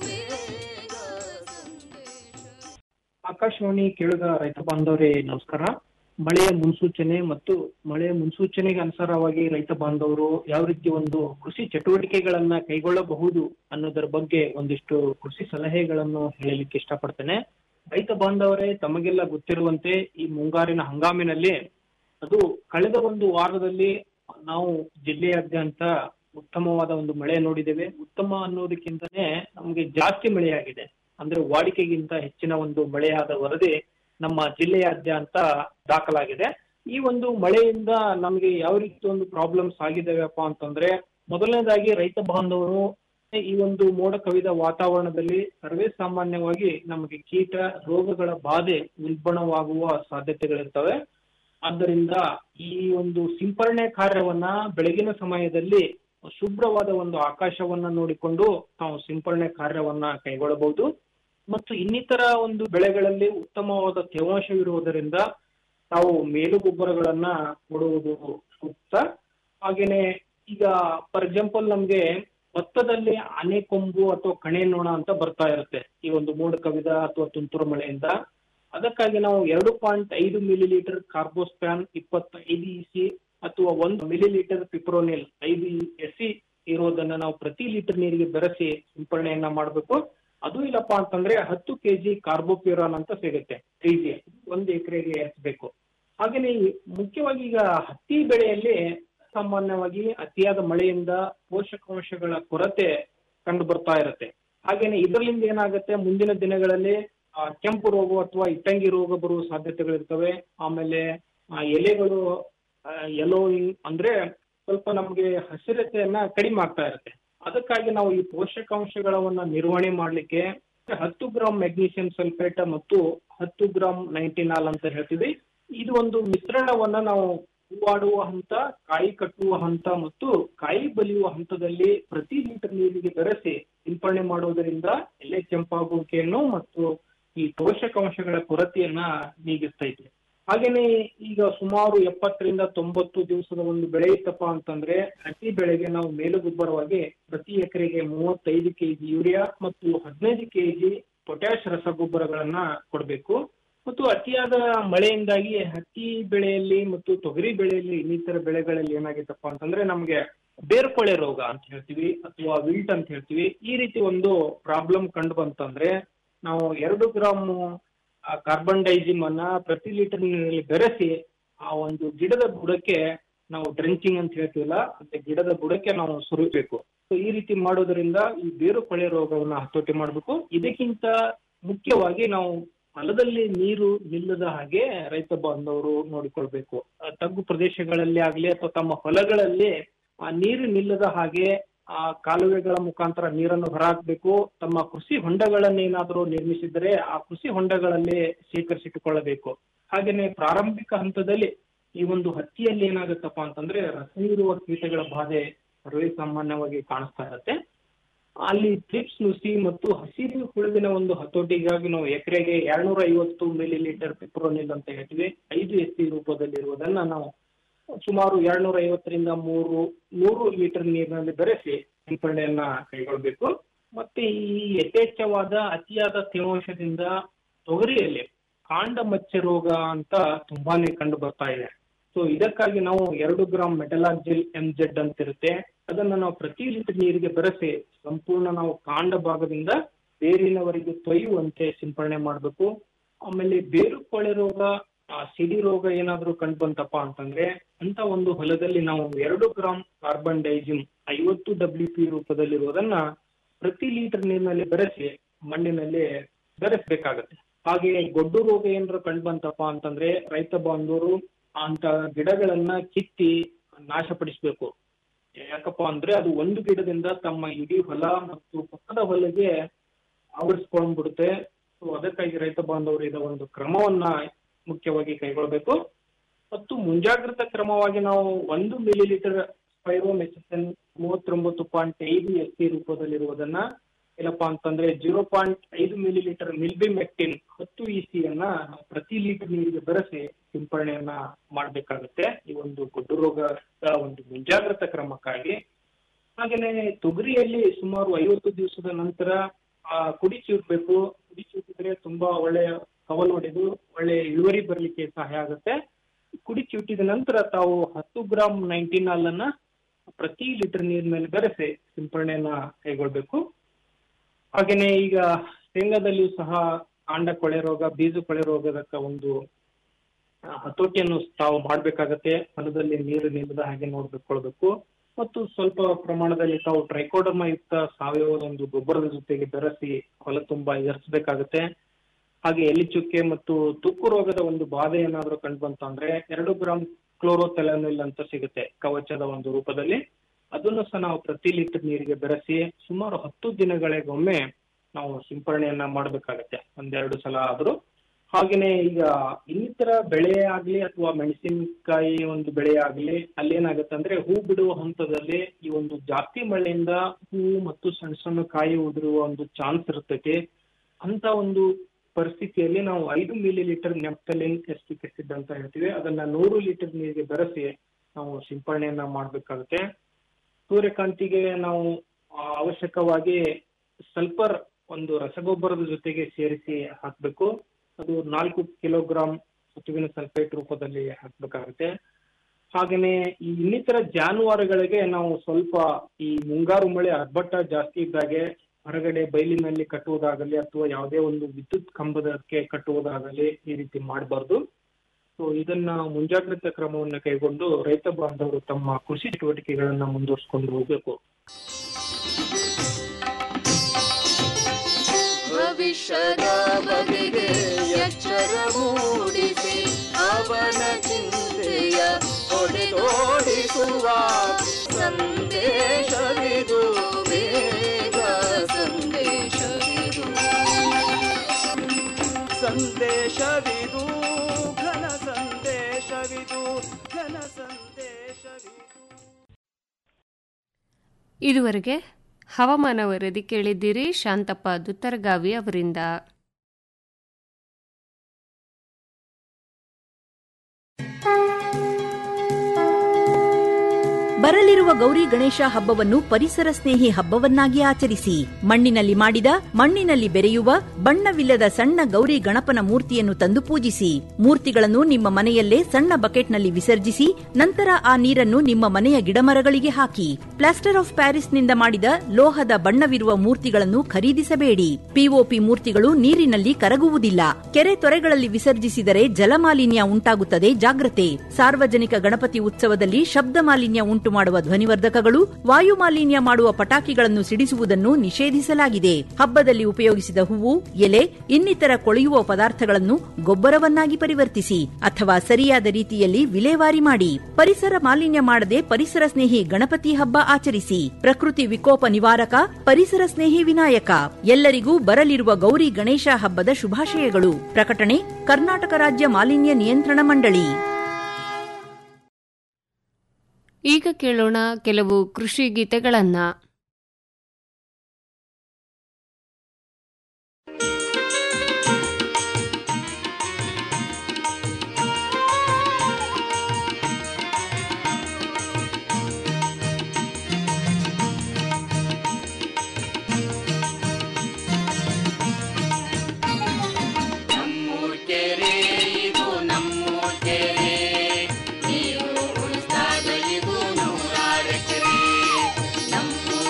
ಆಕಾಶವಾಣಿ ಕೇಳುಗ ರೈತ ಬಾಂಧವರೇ ನಮಸ್ಕಾರ ಮಳೆಯ ಮುನ್ಸೂಚನೆ ಮತ್ತು ಮಳೆಯ ಮುನ್ಸೂಚನೆಗೆ ಅನುಸಾರವಾಗಿ ರೈತ ಬಾಂಧವರು ಯಾವ ರೀತಿ ಒಂದು ಕೃಷಿ ಚಟುವಟಿಕೆಗಳನ್ನ ಕೈಗೊಳ್ಳಬಹುದು ಅನ್ನೋದರ ಬಗ್ಗೆ ಒಂದಿಷ್ಟು ಕೃಷಿ ಸಲಹೆಗಳನ್ನು ಹೇಳಲಿಕ್ಕೆ ಇಷ್ಟಪಡ್ತೇನೆ ರೈತ ಬಾಂಧವರೇ ತಮಗೆಲ್ಲ ಗೊತ್ತಿರುವಂತೆ ಈ ಮುಂಗಾರಿನ ಹಂಗಾಮಿನಲ್ಲಿ ಅದು ಕಳೆದ ಒಂದು ವಾರದಲ್ಲಿ ನಾವು ಜಿಲ್ಲೆಯಾದ್ಯಂತ ಉತ್ತಮವಾದ ಒಂದು ಮಳೆ ನೋಡಿದ್ದೇವೆ ಉತ್ತಮ ಅನ್ನೋದಕ್ಕಿಂತನೇ ನಮಗೆ ಜಾಸ್ತಿ ಮಳೆಯಾಗಿದೆ ಅಂದ್ರೆ ವಾಡಿಕೆಗಿಂತ ಹೆಚ್ಚಿನ ಒಂದು ಮಳೆಯಾದ ವರದಿ ನಮ್ಮ ಜಿಲ್ಲೆಯಾದ್ಯಂತ ದಾಖಲಾಗಿದೆ ಈ ಒಂದು ಮಳೆಯಿಂದ ನಮಗೆ ಯಾವ ರೀತಿ ಒಂದು ಪ್ರಾಬ್ಲಮ್ಸ್ ಆಗಿದ್ದಾವೆಪ್ಪ ಅಂತಂದ್ರೆ ಮೊದಲನೇದಾಗಿ ರೈತ ಬಾಂಧವರು ಈ ಒಂದು ಮೋಡ ಕವಿದ ವಾತಾವರಣದಲ್ಲಿ ಸರ್ವೇ ಸಾಮಾನ್ಯವಾಗಿ ನಮಗೆ ಕೀಟ ರೋಗಗಳ ಬಾಧೆ ಉಲ್ಬಣವಾಗುವ ಸಾಧ್ಯತೆಗಳಿರ್ತವೆ ಆದ್ದರಿಂದ ಈ ಒಂದು ಸಿಂಪರಣೆ ಕಾರ್ಯವನ್ನ ಬೆಳಗಿನ ಸಮಯದಲ್ಲಿ ಶುಭ್ರವಾದ ಒಂದು ಆಕಾಶವನ್ನ ನೋಡಿಕೊಂಡು ನಾವು ಸಿಂಪರಣೆ ಕಾರ್ಯವನ್ನ ಕೈಗೊಳ್ಳಬಹುದು ಮತ್ತು ಇನ್ನಿತರ ಒಂದು ಬೆಳೆಗಳಲ್ಲಿ ಉತ್ತಮವಾದ ತೇವಾಂಶವಿರುವುದರಿಂದ ನಾವು ಮೇಲುಗೊಬ್ಬರಗಳನ್ನ ಕೊಡುವುದು ಸೂಕ್ತ ಹಾಗೇನೆ ಈಗ ಫಾರ್ ಎಕ್ಸಾಂಪಲ್ ನಮ್ಗೆ ಭತ್ತದಲ್ಲಿ ಆನೆ ಕೊಂಬು ಅಥವಾ ಕಣೆ ನೊಣ ಅಂತ ಬರ್ತಾ ಇರುತ್ತೆ ಈ ಒಂದು ಮೋಡ ಕವಿದ ಅಥವಾ ತುಂತುರು ಮಳೆಯಿಂದ ಅದಕ್ಕಾಗಿ ನಾವು ಎರಡು ಪಾಯಿಂಟ್ ಐದು ಮಿಲಿ ಲೀಟರ್ ಕಾರ್ಬೋಸ್ಪ್ಯಾನ್ ಇಪ್ಪತ್ತೈದು ಇಸಿ ಅಥವಾ ಒಂದು ಮಿಲಿ ಲೀಟರ್ ಪಿಪ್ರೋನಿಲ್ ಐದು ಎಸ್ ಸಿ ಇರೋದನ್ನ ನಾವು ಪ್ರತಿ ಲೀಟರ್ ನೀರಿಗೆ ಬೆರೆಸಿ ಸಿಂಪರಣೆಯನ್ನ ಮಾಡಬೇಕು ಅದು ಇಲ್ಲಪ್ಪ ಅಂತಂದ್ರೆ ಹತ್ತು ಕೆಜಿ ಕಾರ್ಬೋಪ್ಯೂರಾನ್ ಅಂತ ಸಿಗುತ್ತೆ ತ್ರೀ ಜಿ ಒಂದು ಎಕರೆಗೆ ಎರಿಸಬೇಕು ಹಾಗೇನೆ ಈ ಮುಖ್ಯವಾಗಿ ಈಗ ಹತ್ತಿ ಬೆಳೆಯಲ್ಲಿ ಸಾಮಾನ್ಯವಾಗಿ ಅತಿಯಾದ ಮಳೆಯಿಂದ ಪೋಷಕಾಂಶಗಳ ಕೊರತೆ ಕಂಡು ಬರ್ತಾ ಇರುತ್ತೆ ಹಾಗೇನೆ ಇದರಿಂದ ಏನಾಗುತ್ತೆ ಮುಂದಿನ ದಿನಗಳಲ್ಲಿ ಆ, ಕೆಂಪು ರೋಗ ಅಥವಾ ಇಟ್ಟಂಗಿ ರೋಗ ಬರುವ ಸಾಧ್ಯತೆಗಳಿರ್ತವೆ ಆಮೇಲೆ ಆ, ಎಲೆಗಳು ಯೆಲ್ಲೋಯಿಂಗ್ ಅಂದ್ರೆ ಸ್ವಲ್ಪ ನಮಗೆ ಹಸಿರತೆಯನ್ನ ಕಡಿಮೆ ಆಗ್ತಾ ಇರುತ್ತೆ ಅದಕ್ಕಾಗಿ ನಾವು ಈ ಪೋಷಕಾಂಶಗಳನ್ನ ನಿರ್ವಹಣೆ ಮಾಡ್ಲಿಕ್ಕೆ ಹತ್ತು ಗ್ರಾಂ ಮೆಗ್ನೀಷಿಯಂ ಸಲ್ಫೇಟ್ ಮತ್ತು ಹತ್ತು ಗ್ರಾಂ ನೈಂಟಿನಾಲ್ ಅಂತ ಹೇಳ್ತೀವಿ ಇದು ಒಂದು ಮಿಶ್ರಣವನ್ನ ನಾವು ಹೂವಾಡುವ ಹಂತ ಕಾಯಿ ಕಟ್ಟುವ ಹಂತ ಮತ್ತು ಕಾಯಿ ಬಲಿಯುವ ಹಂತದಲ್ಲಿ ಪ್ರತಿ ಲೀಟರ್ ನೀರಿಗೆ ಬೆರೆಸಿ ಸಿಂಪರಣೆ ಮಾಡುವುದರಿಂದ ಎಲೆ ಕೆಂಪಾಗುವಿಕೆಯನ್ನು ಮತ್ತು ಈ ಪೋಷಕಾಂಶಗಳ ಕೊರತೆಯನ್ನ ನೀಗಿಸ್ತೈತೆ ಹಾಗೇನೆ ಈಗ ಸುಮಾರು ಎಪ್ಪತ್ತರಿಂದ ತೊಂಬತ್ತು ದಿವಸದ ಒಂದು ಬೆಳೆ ಇತ್ತಪ್ಪ ಅಂತಂದ್ರೆ ಹತ್ತಿ ಬೆಳೆಗೆ ನಾವು ಮೇಲುಗೊಬ್ಬರವಾಗಿ ಪ್ರತಿ ಎಕರೆಗೆ ಮೂವತ್ತೈದು ಕೆಜಿ ಯೂರಿಯಾ ಮತ್ತು ಹದಿನೈದು ಕೆಜಿ ಪೊಟ್ಯಾಶ್ ರಸಗೊಬ್ಬರಗಳನ್ನ ಕೊಡಬೇಕು ಮತ್ತು ಅತಿಯಾದ ಮಳೆಯಿಂದಾಗಿ ಹತ್ತಿ ಬೆಳೆಯಲ್ಲಿ ಮತ್ತು ತೊಗರಿ ಬೆಳೆಯಲ್ಲಿ ಇನ್ನಿತರ ಬೆಳೆಗಳಲ್ಲಿ ಏನಾಗಿತ್ತಪ್ಪ ಅಂತಂದ್ರೆ ನಮ್ಗೆ ಬೇರ್ಕೊಳೆ ರೋಗ ಅಂತ ಹೇಳ್ತೀವಿ ಅಥವಾ ವಿಲ್ಟ್ ಅಂತ ಹೇಳ್ತೀವಿ ಈ ರೀತಿ ಒಂದು ಪ್ರಾಬ್ಲಮ್ ಕಂಡು ಬಂತಂದ್ರೆ ನಾವು ಎರಡು ಗ್ರಾಮ್ ಕಾರ್ಬನ್ ಡೈಜಿಮ್ ಅನ್ನ ಪ್ರತಿ ಲೀಟರ್ ನೀರಿನಲ್ಲಿ ಬೆರೆಸಿ ಆ ಒಂದು ಗಿಡದ ಬುಡಕ್ಕೆ ನಾವು ಡ್ರೆಂಚಿಂಗ್ ಅಂತ ಹೇಳ್ತೀವಲ್ಲ ಅಂತ ಗಿಡದ ಬುಡಕ್ಕೆ ನಾವು ಸುರಿಬೇಕು ಸೊ ಈ ರೀತಿ ಮಾಡೋದ್ರಿಂದ ಈ ಬೇರು ಕೊಳೆ ರೋಗವನ್ನ ಹತೋಟಿ ಮಾಡಬೇಕು ಇದಕ್ಕಿಂತ ಮುಖ್ಯವಾಗಿ ನಾವು ಹೊಲದಲ್ಲಿ ನೀರು ನಿಲ್ಲದ ಹಾಗೆ ರೈತ ಬಾಂಧವರು ನೋಡಿಕೊಳ್ಬೇಕು ಆ, ತಗ್ಗು ಪ್ರದೇಶಗಳಲ್ಲಿ ಆಗ್ಲಿ ಅಥವಾ ತಮ್ಮ ಹೊಲಗಳಲ್ಲಿ ಆ ನೀರು ನಿಲ್ಲದ ಹಾಗೆ ಆ ಕಾಲುವೆಗಳ ಮುಖಾಂತರ ನೀರನ್ನು ಹೊರಹಾಕಬೇಕು ತಮ್ಮ ಕೃಷಿ ಹೊಂಡಗಳನ್ನೇನಾದರೂ ನಿರ್ಮಿಸಿದರೆ ಆ ಕೃಷಿ ಹೊಂಡಗಳಲ್ಲಿ ಶೇಖರಿಸಿಟ್ಟುಕೊಳ್ಳಬೇಕು ಹಾಗೇನೆ ಪ್ರಾರಂಭಿಕ ಹಂತದಲ್ಲಿ ಈ ಒಂದು ಹತ್ತಿಯಲ್ಲಿ ಏನಾಗುತ್ತಪ್ಪ ಅಂತಂದ್ರೆ ರಸಹೀರುವ ಕೀಟಗಳ ಬಾಧೆ ಸರ್ವೇ ಸಾಮಾನ್ಯವಾಗಿ ಕಾಣಿಸ್ತಾ ಇರುತ್ತೆ ಅಲ್ಲಿ ಟ್ರಿಪ್ಸ್ ನುಸಿ ಮತ್ತು ಹಸಿರು ಹುಳುವಿನ ಒಂದು ಹತೋಟಿಗಾಗಿ ನಾವು ಎಕರೆಗೆ ಎರಡ್ನೂರ ಐವತ್ತು ಮಿಲಿ ಲೀಟರ್ ಪಿಪ್ರೋನಿಲ್ ಅಂತ ಹೇಳ್ತೀವಿ ಐದು ಎಸ್ ಸಿ ರೂಪದಲ್ಲಿರುವುದನ್ನ ನಾವು ಸುಮಾರು ಎರಡ್ನೂರ ಐವತ್ತರಿಂದ ಮೂರು ನೂರು ಲೀಟರ್ ನೀರಿನಲ್ಲಿ ಬೆರೆಸಿ ಸಿಂಪರಣೆಯನ್ನ ಕೈಗೊಳ್ಬೇಕು ಮತ್ತೆ ಈ ಯಥೇಚ್ಛವಾದ ಅತಿಯಾದ ತೇವಾಂಶದಿಂದ ತೊಗರಿಯಲ್ಲಿ ಕಾಂಡ ಮಚ್ಚೆ ರೋಗ ಅಂತ ತುಂಬಾನೇ ಕಂಡು ಬರ್ತಾ ಇದೆ ಸೊ ಇದಕ್ಕಾಗಿ ನಾವು ಎರಡು ಗ್ರಾಂ ಮೆಟಲಾಕ್ಜಿಲ್ ಎಂ ಜೆಡ್ ಅಂತ ಇರುತ್ತೆ ಅದನ್ನ ನಾವು ಪ್ರತಿ ಲೀಟರ್ ನೀರಿಗೆ ಬೆರೆಸಿ ಸಂಪೂರ್ಣ ನಾವು ಕಾಂಡ ಭಾಗದಿಂದ ಬೇರಿನವರೆಗೆ ತೊಯ್ಯುವಂತೆ ಸಿಂಪರಣೆ ಮಾಡಬೇಕು ಆಮೇಲೆ ಬೇರು ಕೊಳೆ ರೋಗ ಆ, ಸಿಡಿ ರೋಗ ಏನಾದ್ರೂ ಕಂಡು ಬಂತಪ್ಪ ಅಂತಂದ್ರೆ ಅಂತ ಒಂದು ಹೊಲದಲ್ಲಿ ನಾವು ಎರಡು ಗ್ರಾಂ ಕಾರ್ಬನ್ ಡೈಜಿಮ್ ಐವತ್ತು ಡಬ್ಲ್ಯೂ ಪಿ ರೂಪದಲ್ಲಿರುವುದನ್ನ ಪ್ರತಿ ಲೀಟರ್ ನೀರಿನಲ್ಲಿ ಬೆರೆಸಿ ಮಣ್ಣಿನಲ್ಲಿ ಬೆರೆಸ್ಬೇಕಾಗತ್ತೆ ಹಾಗೆ ಗೊಡ್ಡು ರೋಗ ಏನಾದ್ರು ಕಂಡು ಬಂತಪ್ಪ ಅಂತಂದ್ರೆ ರೈತ ಬಾಂಧವರು ಅಂತ ಗಿಡಗಳನ್ನ ಕಿತ್ತಿ ನಾಶಪಡಿಸ್ಬೇಕು ಯಾಕಪ್ಪ ಅಂದ್ರೆ ಅದು ಒಂದು ಗಿಡದಿಂದ ತಮ್ಮ ಇಡೀ ಹೊಲ ಮತ್ತು ಪಕ್ಕದ ಹೊಲಗೆ ಆವರಿಸ್ಕೊಂಡ್ಬಿಡುತ್ತೆ ಸೊ ಅದಕ್ಕಾಗಿ ರೈತ ಬಾಂಧವರು ಇದರ ಒಂದು ಕ್ರಮವನ್ನ ಮುಖ್ಯವಾಗಿ ಕೈಗೊಳ್ಳಬೇಕು ಮತ್ತು ಮುಂಜಾಗ್ರತಾ ಕ್ರಮವಾಗಿ ನಾವು ಒಂದು ಮಿಲಿ ಲೀಟರ್ ಸ್ಪೈರೋಮೆಸಿನ್ ಮೂವತ್ತೊಂಬತ್ತು ಪಾಯಿಂಟ್ ಐದು ಎಸ್ ಸಿ ರೂಪದಲ್ಲಿರುವುದನ್ನ ಏನಪ್ಪ ಅಂತಂದ್ರೆ ಜೀರೋ ಪಾಯಿಂಟ್ ಐದು ಮಿಲಿ ಲೀಟರ್ ಮಿಲ್ಬಿಮೆಕ್ಟಿನ್ ಹತ್ತು ಇ ಸಿ ಅನ್ನ ನಾವು ಪ್ರತಿ ಲೀಟರ್ ನೀರಿಗೆ ಬೆರೆಸಿ ಸಿಂಪರಣೆಯನ್ನ ಮಾಡಬೇಕಾಗುತ್ತೆ ಈ ಒಂದು ಗೊಡ್ಡು ರೋಗದ ಒಂದು ಮುಂಜಾಗ್ರತಾ ಕ್ರಮಕ್ಕಾಗಿ ಹಾಗೇನೆ ತೊಗರಿಯಲ್ಲಿ ಸುಮಾರು ಐವತ್ತು ದಿವಸದ ನಂತರ ಆ ಕುಡಿ ಚಿವುಟ್ಬೇಕು ಕುಡಿ ಚಿವುಟಿದ್ರೆ ತುಂಬಾ ಒಳ್ಳೆಯ ಕವಲು ಹೊಡೆದು ಒಳ್ಳೆ ಇಳುವರಿ ಬರ್ಲಿಕ್ಕೆ ಸಹಾಯ ಆಗುತ್ತೆ ಕುಡಿ ಚಿವುಟಿದ ನಂತರ ತಾವು ಹತ್ತು ಗ್ರಾಂ ನೈಂಟೀನ್ ಅನ್ನ ಪ್ರತಿ ಲೀಟರ್ ನೀರಿನಲ್ಲಿ ಬೆರೆಸಿ ಸಿಂಪರಣೆಯನ್ನ ಕೈಗೊಳ್ಬೇಕು ಹಾಗೇನೆ ಈಗ ಶೇಂಗಾದಲ್ಲಿಯೂ ಸಹ ಕಾಂಡ ಕೊಳೆ ರೋಗ ಬೀಜ ಕೊಳೆ ರೋಗದ ಒಂದು ಆ, ಹತೋಟಿಯನ್ನು ತಾವು ಮಾಡ್ಬೇಕಾಗತ್ತೆ ಹೊಲದಲ್ಲಿ ನೀರು ನಿಲ್ಲದ ಹಾಗೆ ನೋಡ್ಕೊಳ್ಬೇಕು ಮತ್ತು ಸ್ವಲ್ಪ ಪ್ರಮಾಣದಲ್ಲಿ ತಾವು ಟ್ರೈಕೋಡರ್ಮ ಯುಕ್ತ ಸಾವಯವ ಒಂದು ಗೊಬ್ಬರದ ಜೊತೆಗೆ ಬೆರೆಸಿ ಹೊಲ ತುಂಬಾ ಎರ್ಸ್ಬೇಕಾಗತ್ತೆ ಹಾಗೆ ಎಲಿ ಚುಕ್ಕೆ ಮತ್ತು ತುಕ್ಕು ರೋಗದ ಒಂದು ಬಾಧೆ ಏನಾದ್ರೂ ಕಂಡು ಬಂತಂದ್ರೆ ಎರಡು ಗ್ರಾಂ ಕ್ಲೋರೋಥೆಲನಿಲ್ ಅಂತ ಸಿಗುತ್ತೆ ಕವಚದ ಒಂದು ರೂಪದಲ್ಲಿ ಅದನ್ನು ಸಹ ನಾವು ಪ್ರತಿ ಲೀಟರ್ ನೀರಿಗೆ ಬೆರೆಸಿ ಸುಮಾರು ಹತ್ತು ದಿನಗಳಿಗೊಮ್ಮೆ ನಾವು ಸಿಂಪರಣೆಯನ್ನ ಮಾಡಬೇಕಾಗತ್ತೆ ಒಂದೆರಡು ಸಲ ಆದ್ರೂ ಹಾಗೇನೆ ಈಗ ಇನ್ನಿತರ ಬೆಳೆ ಆಗ್ಲಿ ಅಥವಾ ಮೆಣಸಿನಕಾಯಿ ಒಂದು ಬೆಳೆ ಆಗ್ಲಿ ಅಲ್ಲೇನಾಗತ್ತೆ ಅಂದ್ರೆ ಹೂ ಬಿಡುವ ಹಂತದಲ್ಲಿ ಈ ಒಂದು ಜಾಸ್ತಿ ಮಳೆಯಿಂದ ಹೂ ಮತ್ತು ಸಣ್ಣ ಸಣ್ಣ ಕಾಯಿ ಉದುರುವ ಒಂದು ಚಾನ್ಸ್ ಇರ್ತೈತಿ ಅಂತ ಒಂದು ಪರಿಸ್ಥಿತಿಯಲ್ಲಿ ನಾವು ಐದು millilitre naphthalene acetic acid ಅಂತ ಹೇಳ್ತೀವಿ ಅದನ್ನ ನೂರು ಲೀಟರ್ ನೀರಿಗೆ ಬೆರೆಸಿ ನಾವು ಸಿಂಪರಣೆಯನ್ನ ಮಾಡ್ಬೇಕಾಗುತ್ತೆ ಸೂರ್ಯಕಾಂತಿಗೆ ನಾವು ಆ, ಅವಶ್ಯಕವಾಗಿ ಸಲ್ಫರ್ ಒಂದು ರಸಗೊಬ್ಬರದ ಜೊತೆಗೆ ಸೇರಿಸಿ ಹಾಕ್ಬೇಕು ಅದು ನಾಲ್ಕು ಕಿಲೋಗ್ರಾಂ ಸತುವಿನ ಸಲ್ಫೇಟ್ ರೂಪದಲ್ಲಿ ಹಾಕ್ಬೇಕಾಗುತ್ತೆ ಹಾಗೇನೆ ಈ ಇನ್ನಿತರ ಜಾನುವಾರುಗಳಿಗೆ ನಾವು ಸ್ವಲ್ಪ ಈ ಮುಂಗಾರು ಮಳೆ ಅರ್ಭಟ ಜಾಸ್ತಿ ಇದ್ದಾಗೆ ಹೊರಗಡೆ ಬೈಲಿನಲ್ಲಿ ಕಟ್ಟುವುದಾಗಲಿ ಅಥವಾ ಯಾವುದೇ ಒಂದು ವಿದ್ಯುತ್ ಕಂಬದಕ್ಕೆ ಕಟ್ಟುವುದಾಗಲಿ ಈ ರೀತಿ ಮಾಡಬಾರ್ದು ಸೊ ಇದನ್ನ ಮುಂಜಾಗ್ರತಾ ಕ್ರಮವನ್ನ ಕೈಗೊಂಡು ರೈತ ಬಾಂಧವರು ತಮ್ಮ ಕೃಷಿ ಚಟುವಟಿಕೆಗಳನ್ನ ಮುಂದುವರಿಸಿಕೊಂಡು ಹೋಗ್ಬೇಕು ಭವಿಷ್ಯದ ಬಗೆಗೆ ಎಚ್ಚರ ಮೂಡಿಸಿ ಅವನ ಚಿಂತೆಯ ಹೊಡೆದೋಡಿಸುವ ಸಂದೇಶವಿದು ಬೇಗ ಸಂದೇಶವಿದು ಸಂದೇಶವಿದು ಘನ ಸಂದೇಶವಿದು ಘನ ಸಂದೇಶವಿದು ಇದುವರೆಗೆ ಹವಾಮಾನ ವರದಿ ಕೇಳಿದ್ದೀರಿ ಶಾಂತಪ್ಪ ದುತ್ತರಗಾವಿ ಅವರಿಂದ ಬರಲಿರುವ ಗೌರಿ ಗಣೇಶ ಹಬ್ಬವನ್ನು ಪರಿಸರ ಸ್ನೇಹಿ ಹಬ್ಬವನ್ನಾಗಿ ಆಚರಿಸಿ ಮಣ್ಣಿನಲ್ಲಿ ಮಾಡಿದ ಮಣ್ಣಿನಲ್ಲಿ ಬೆರೆಯುವ ಬಣ್ಣವಿಲ್ಲದ ಸಣ್ಣ ಗೌರಿ ಗಣಪನ ಮೂರ್ತಿಯನ್ನು ತಂದು ಪೂಜಿಸಿ ಮೂರ್ತಿಗಳನ್ನು ನಿಮ್ಮ ಮನೆಯಲ್ಲೇ ಸಣ್ಣ ಬಕೆಟ್ನಲ್ಲಿ ವಿಸರ್ಜಿಸಿ ನಂತರ ಆ ನೀರನ್ನು ನಿಮ್ಮ ಮನೆಯ ಗಿಡಮರಗಳಿಗೆ ಹಾಕಿ ಪ್ಲಾಸ್ಟರ್ ಆಫ್ ಪ್ಯಾರಿಸ್ನಿಂದ ಮಾಡಿದ ಲೋಹದ ಬಣ್ಣವಿರುವ ಮೂರ್ತಿಗಳನ್ನು ಖರೀದಿಸಬೇಡಿ ಪಿಒಪಿ ಮೂರ್ತಿಗಳು ನೀರಿನಲ್ಲಿ ಕರಗುವುದಿಲ್ಲ ಕೆರೆ ತೊರೆಗಳಲ್ಲಿ ವಿಸರ್ಜಿಸಿದರೆ ಜಲಮಾಲಿನ್ಯ ಉಂಟಾಗುತ್ತದೆ ಜಾಗ್ರತೆ ಸಾರ್ವಜನಿಕ ಗಣಪತಿ ಉತ್ಸವದಲ್ಲಿ ಶಬ್ದ ಮಾಲಿನ್ಯ ಉಂಟು ಮಾಡುವ ಧ್ವನಿವರ್ಧಕಗಳು ವಾಯು ಮಾಲಿನ್ಯ ಮಾಡುವ ಪಟಾಕಿಗಳನ್ನು ಸಿಡಿಸುವುದನ್ನು ನಿಷೇಧಿಸಲಾಗಿದೆ ಹಬ್ಬದಲ್ಲಿ ಉಪಯೋಗಿಸಿದ ಹೂವು ಎಲೆ ಇನ್ನಿತರ ಕೊಳೆಯುವ ಪದಾರ್ಥಗಳನ್ನು ಗೊಬ್ಬರವನ್ನಾಗಿ ಪರಿವರ್ತಿಸಿ ಅಥವಾ ಸರಿಯಾದ ರೀತಿಯಲ್ಲಿ ವಿಲೇವಾರಿ ಮಾಡಿ ಪರಿಸರ ಮಾಲಿನ್ಯ ಮಾಡದೆ ಪರಿಸರ ಸ್ನೇಹಿ ಗಣಪತಿ ಹಬ್ಬ ಆಚರಿಸಿ ಪ್ರಕೃತಿ ವಿಕೋಪ ನಿವಾರಕ ಪರಿಸರ ಸ್ನೇಹಿ ವಿನಾಯಕ ಎಲ್ಲರಿಗೂ ಬರಲಿರುವ ಗೌರಿ ಗಣೇಶ ಹಬ್ಬದ ಶುಭಾಶಯಗಳು ಪ್ರಕಟಣೆ ಕರ್ನಾಟಕ ರಾಜ್ಯ ಮಾಲಿನ್ಯ ನಿಯಂತ್ರಣ ಮಂಡಳಿ ಈಗ ಕೇಳೋಣ ಕೆಲವು ಕೃಷಿ ಗೀತೆಗಳನ್ನ ನಮ್ಮೂರ್ ಕೆರೆ ಇದು ನಮ್ಮೂರ್ ಕೆರೆ ನೀರು ಉಳಿಸ್ದಾಗ ಇದು ನೂರಾರು ಎಕರೆ ನಮ್ಮೂರ್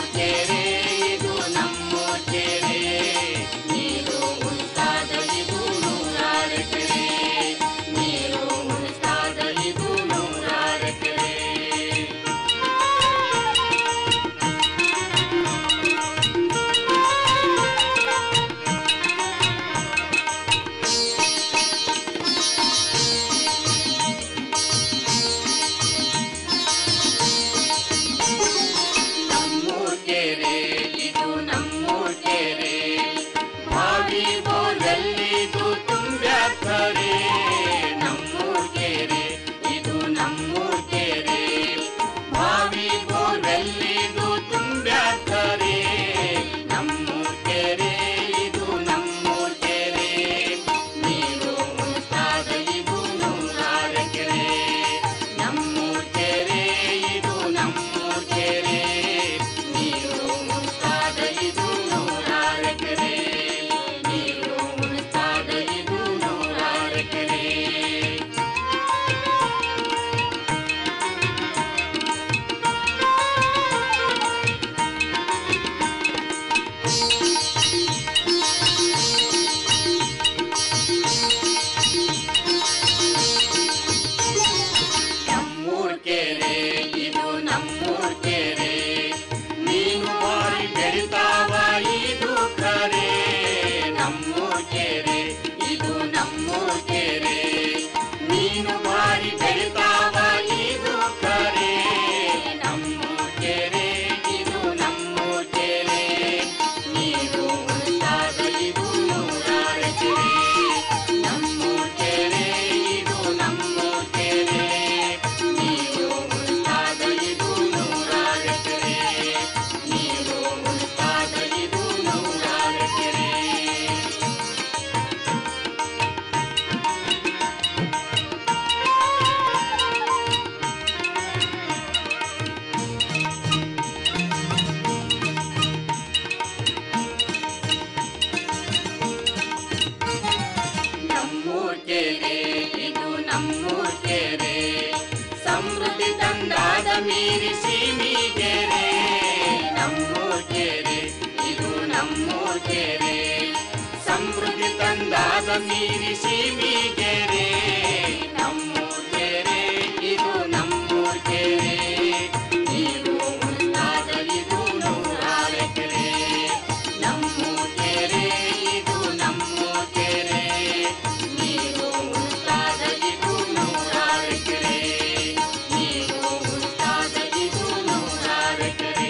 ತಂದಾದ ನೀರಿ ಸೀಮಿಗೆರೆ ನಮ್ಮೂರ್ ಕೆರೆ ಇದು ನಮ್ಮೂರ್ ಕೆರೆ ನೀರು ಉಂಟಾದ ಇದು ನೂರಾರು ಎಕರೆ ನಮ್ಮೂರ್ ಕೆರೆ ಇದು ನಮ್ಮೂರ್ ಕೆರೆ ನೀರು ಉಂಟಾದ ಇದು ನೂರಾರು ಎಕರೆ ನೀರು ಉಂಟಾದ ಇದು ನೂರಾರು ಎಕರೆ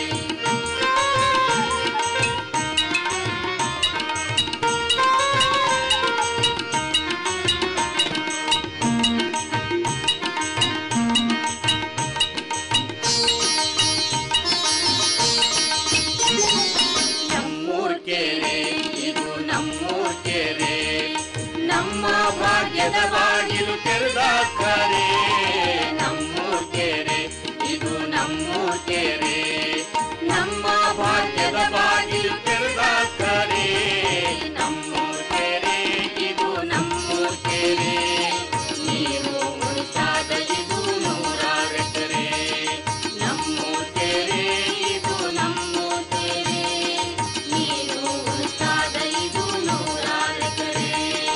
ನಮ್ಮೂರ್ ಕೆರೆ ಇದು ನಮ್ಮೂರ್ ಕೆರೆ ನಮ್ಮ ಭಾಗ್ಯದ ಬಾಗಿಲು ತೆರೆದಾಕರೆ ನಮ್ಮೂರ್ ಕೆರೆ ಇದು ನಮ್ಮೂರ್ ಕೆರೆ ನಮ್ಮ ಭಾಗ್ಯದ ಬಾಗಿಲು ತೆರೆದಾಕರೆ ನಮ್ಮೂರ್ ಕೆರೆ ಇದು ನಮ್ಮೂರ್ ಕೆರೆ ನೀರು ಉಳಿತಾದ ಇದು ನೂರಾರು ಎಕರೆ ನಮ್ಮೂರ್ ಕೆರೆ ಇದು ನಮ್ಮೂರ್ ಕೆರೆ ನೀರು ಉಳಿತಾದ ಇದು ನೂರಾರು ಎಕರೆ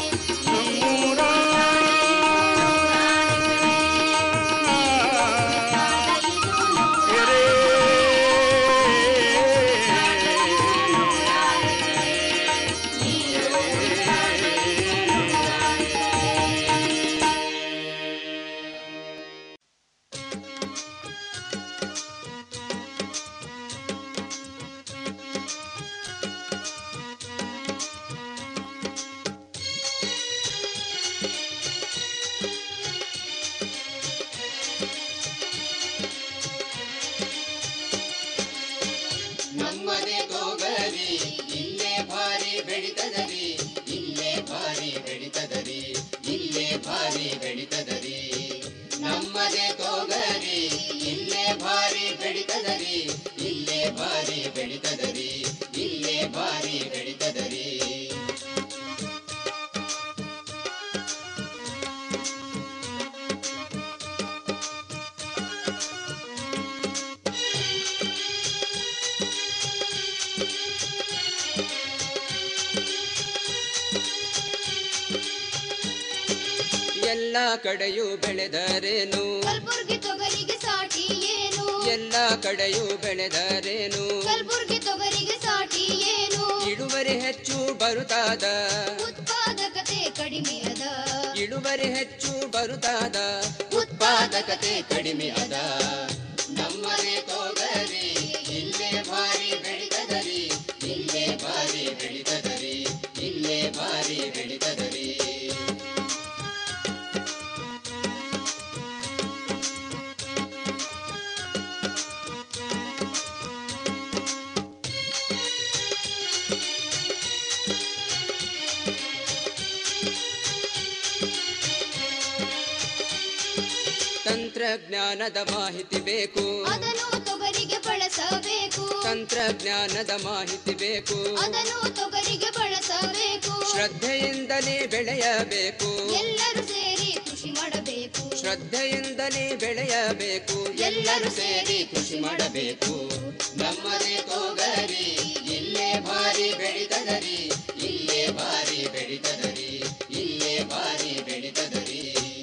ನಮ್ಮದೇ ತೋಗರಿ ಇಲ್ಲೇ ಭಾರಿ ಬೆಳಿತದರಿ ಇಲ್ಲೇ ಭಾರಿ ಬೆಳಿತದರಿ ಇಲ್ಲೇ ಭಾರಿ ಬೆಳಿತದರಿ ನಮ್ಮದೇ ತೋಗರಿ ಇಲ್ಲೇ ಭಾರಿ ಬೆಳಿತದರಿ ಇಲ್ಲೇ ಭಾರಿ ಬೆಳಿತದರಿ ಇಲ್ಲೇ ಭಾರಿ ಬೆಳಿತದರಿ ಎಲ್ಲ ಕಡೆಯೂ ಬೆಳೆದರೇನು ಕಲ್ಬುರ್ಗಿ ತೊಗರಿಗೆ ಸಾಟಿ ಏನು ಎಲ್ಲ ಕಡೆಯೂ ಬೆಳೆದರೇನು ಕಲ್ಬುರ್ಗಿ ತೊಗರಿಗೆ ಸಾಟಿ ಏನು ಇಳುವರಿ ಹೆಚ್ಚು ಬರುತ್ತಾದ ಉತ್ಪಾದಕತೆ ಕಡಿಮೆ ಅದ ಇಳುವರಿ ಹೆಚ್ಚು ಬರುತ್ತಾದ ಉತ್ಪಾದಕತೆ ಕಡಿಮೆ ಅದ ನಮ್ಮದೇ ತೋಗರಿ ಇಲ್ಲೇ ಭಾರಿ ಬೆಳಿತದರಿ ಇಲ್ಲೇ ಭಾರಿ ಬೆಳಿತದರಿ ಇಲ್ಲೇ ಭಾರಿ ಬೆಳಿತದರಿ ತಂತ್ರಜ್ಞಾನದ ಮಾಹಿತಿ ಬೇಕು ಅದನ್ನು ತೊಗರಿಗೆ ಬಳಸಬೇಕು ತಂತ್ರಜ್ಞಾನದ ಮಾಹಿತಿ ಬೇಕು ಅದನ್ನು ತೊಗರಿಗೆ ಬಳಸಬೇಕು ಶ್ರದ್ಧೆಯಿಂದಲೇ ಬೆಳೆಯಬೇಕು ಎಲ್ಲರೂ ಸೇರಿ ಕೃಷಿ ಮಾಡಬೇಕು ಶ್ರದ್ಧೆಯಿಂದಲೇ ಬೆಳೆಯಬೇಕು ಎಲ್ಲರೂ ಸೇರಿ ಕೃಷಿ ಮಾಡಬೇಕು ನಮ್ಮದೇ ತೋಗರಿ ಇಲ್ಲೇ ಭಾರಿ ಬೆಳಿತದರಿ ಇಲ್ಲೇ ಭಾರಿ ಬೆಳಿತದರಿ ಇಲ್ಲೇ ಭಾರಿ ಬೆಳಿತದರಿ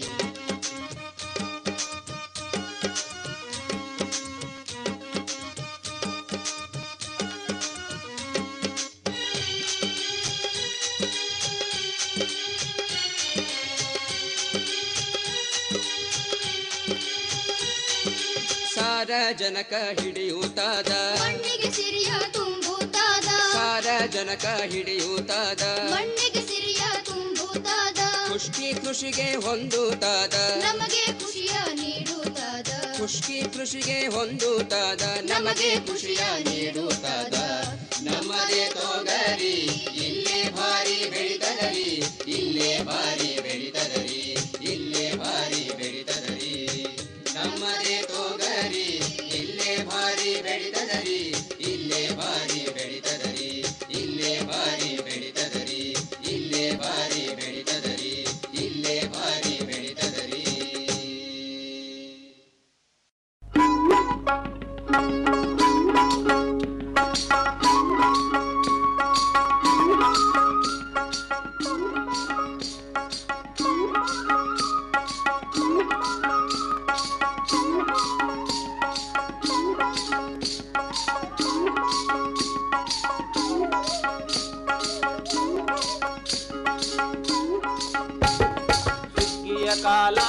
ಸಾರಜನಕ ಹಿಡಿಯುತ್ತಾದ ಮಣ್ಣಿಗೆ ಸಿರಿಯ ತುಂಬುತ್ತಾದ ಸಾರಜನಕ ಹಿಡಿಯುತ್ತಾದ ಮಣ್ಣಿಗೆ ಸಿರಿಯ ತುಂಬುತ್ತಾದ ಖುಷ್ಕಿ ಕೃಷಿಗೆ ಹೊಂದುತ್ತಾದ ನಮಗೆ ಖುಷಿಯ ನೀಡುತ್ತಾದ ಖುಷ್ಕಿ ಕೃಷಿಗೆ ಹೊಂದುತ್ತಾದ ನಮಗೆ ಖುಷಿಯ ನೀಡುತ್ತಾದ ನಮ್ಮದೇ ತೋಗರಿ ಇಲ್ಲೇ ಭಾರಿ ಬೆಳಿತದರಿ ಇಲ್ಲೇ ಭಾರಿ ಬೆಳಿತದರಿ ಇಲ್ಲೇ ಭಾರಿ ಬೆಳಿತದರಿ ನಮ್ಮದೇ ತೋಗರಿ ಇಲ್ಲೇ ಭಾರಿ ಬೆಳಿತದರಿ ಇಲ್ಲೇ ಭಾರಿ ಬೆಳಿತದರಿ ಇಲ್ಲೇ ಭಾರಿ ಬೆಳಿತದರಿ ಇಲ್ಲೇ ಭಾರಿ ಬೆಳಿತದರಿ ಇಲ್ಲೇ ಭಾರಿ ಬೆಳಿತದರಿ ಕಾಲ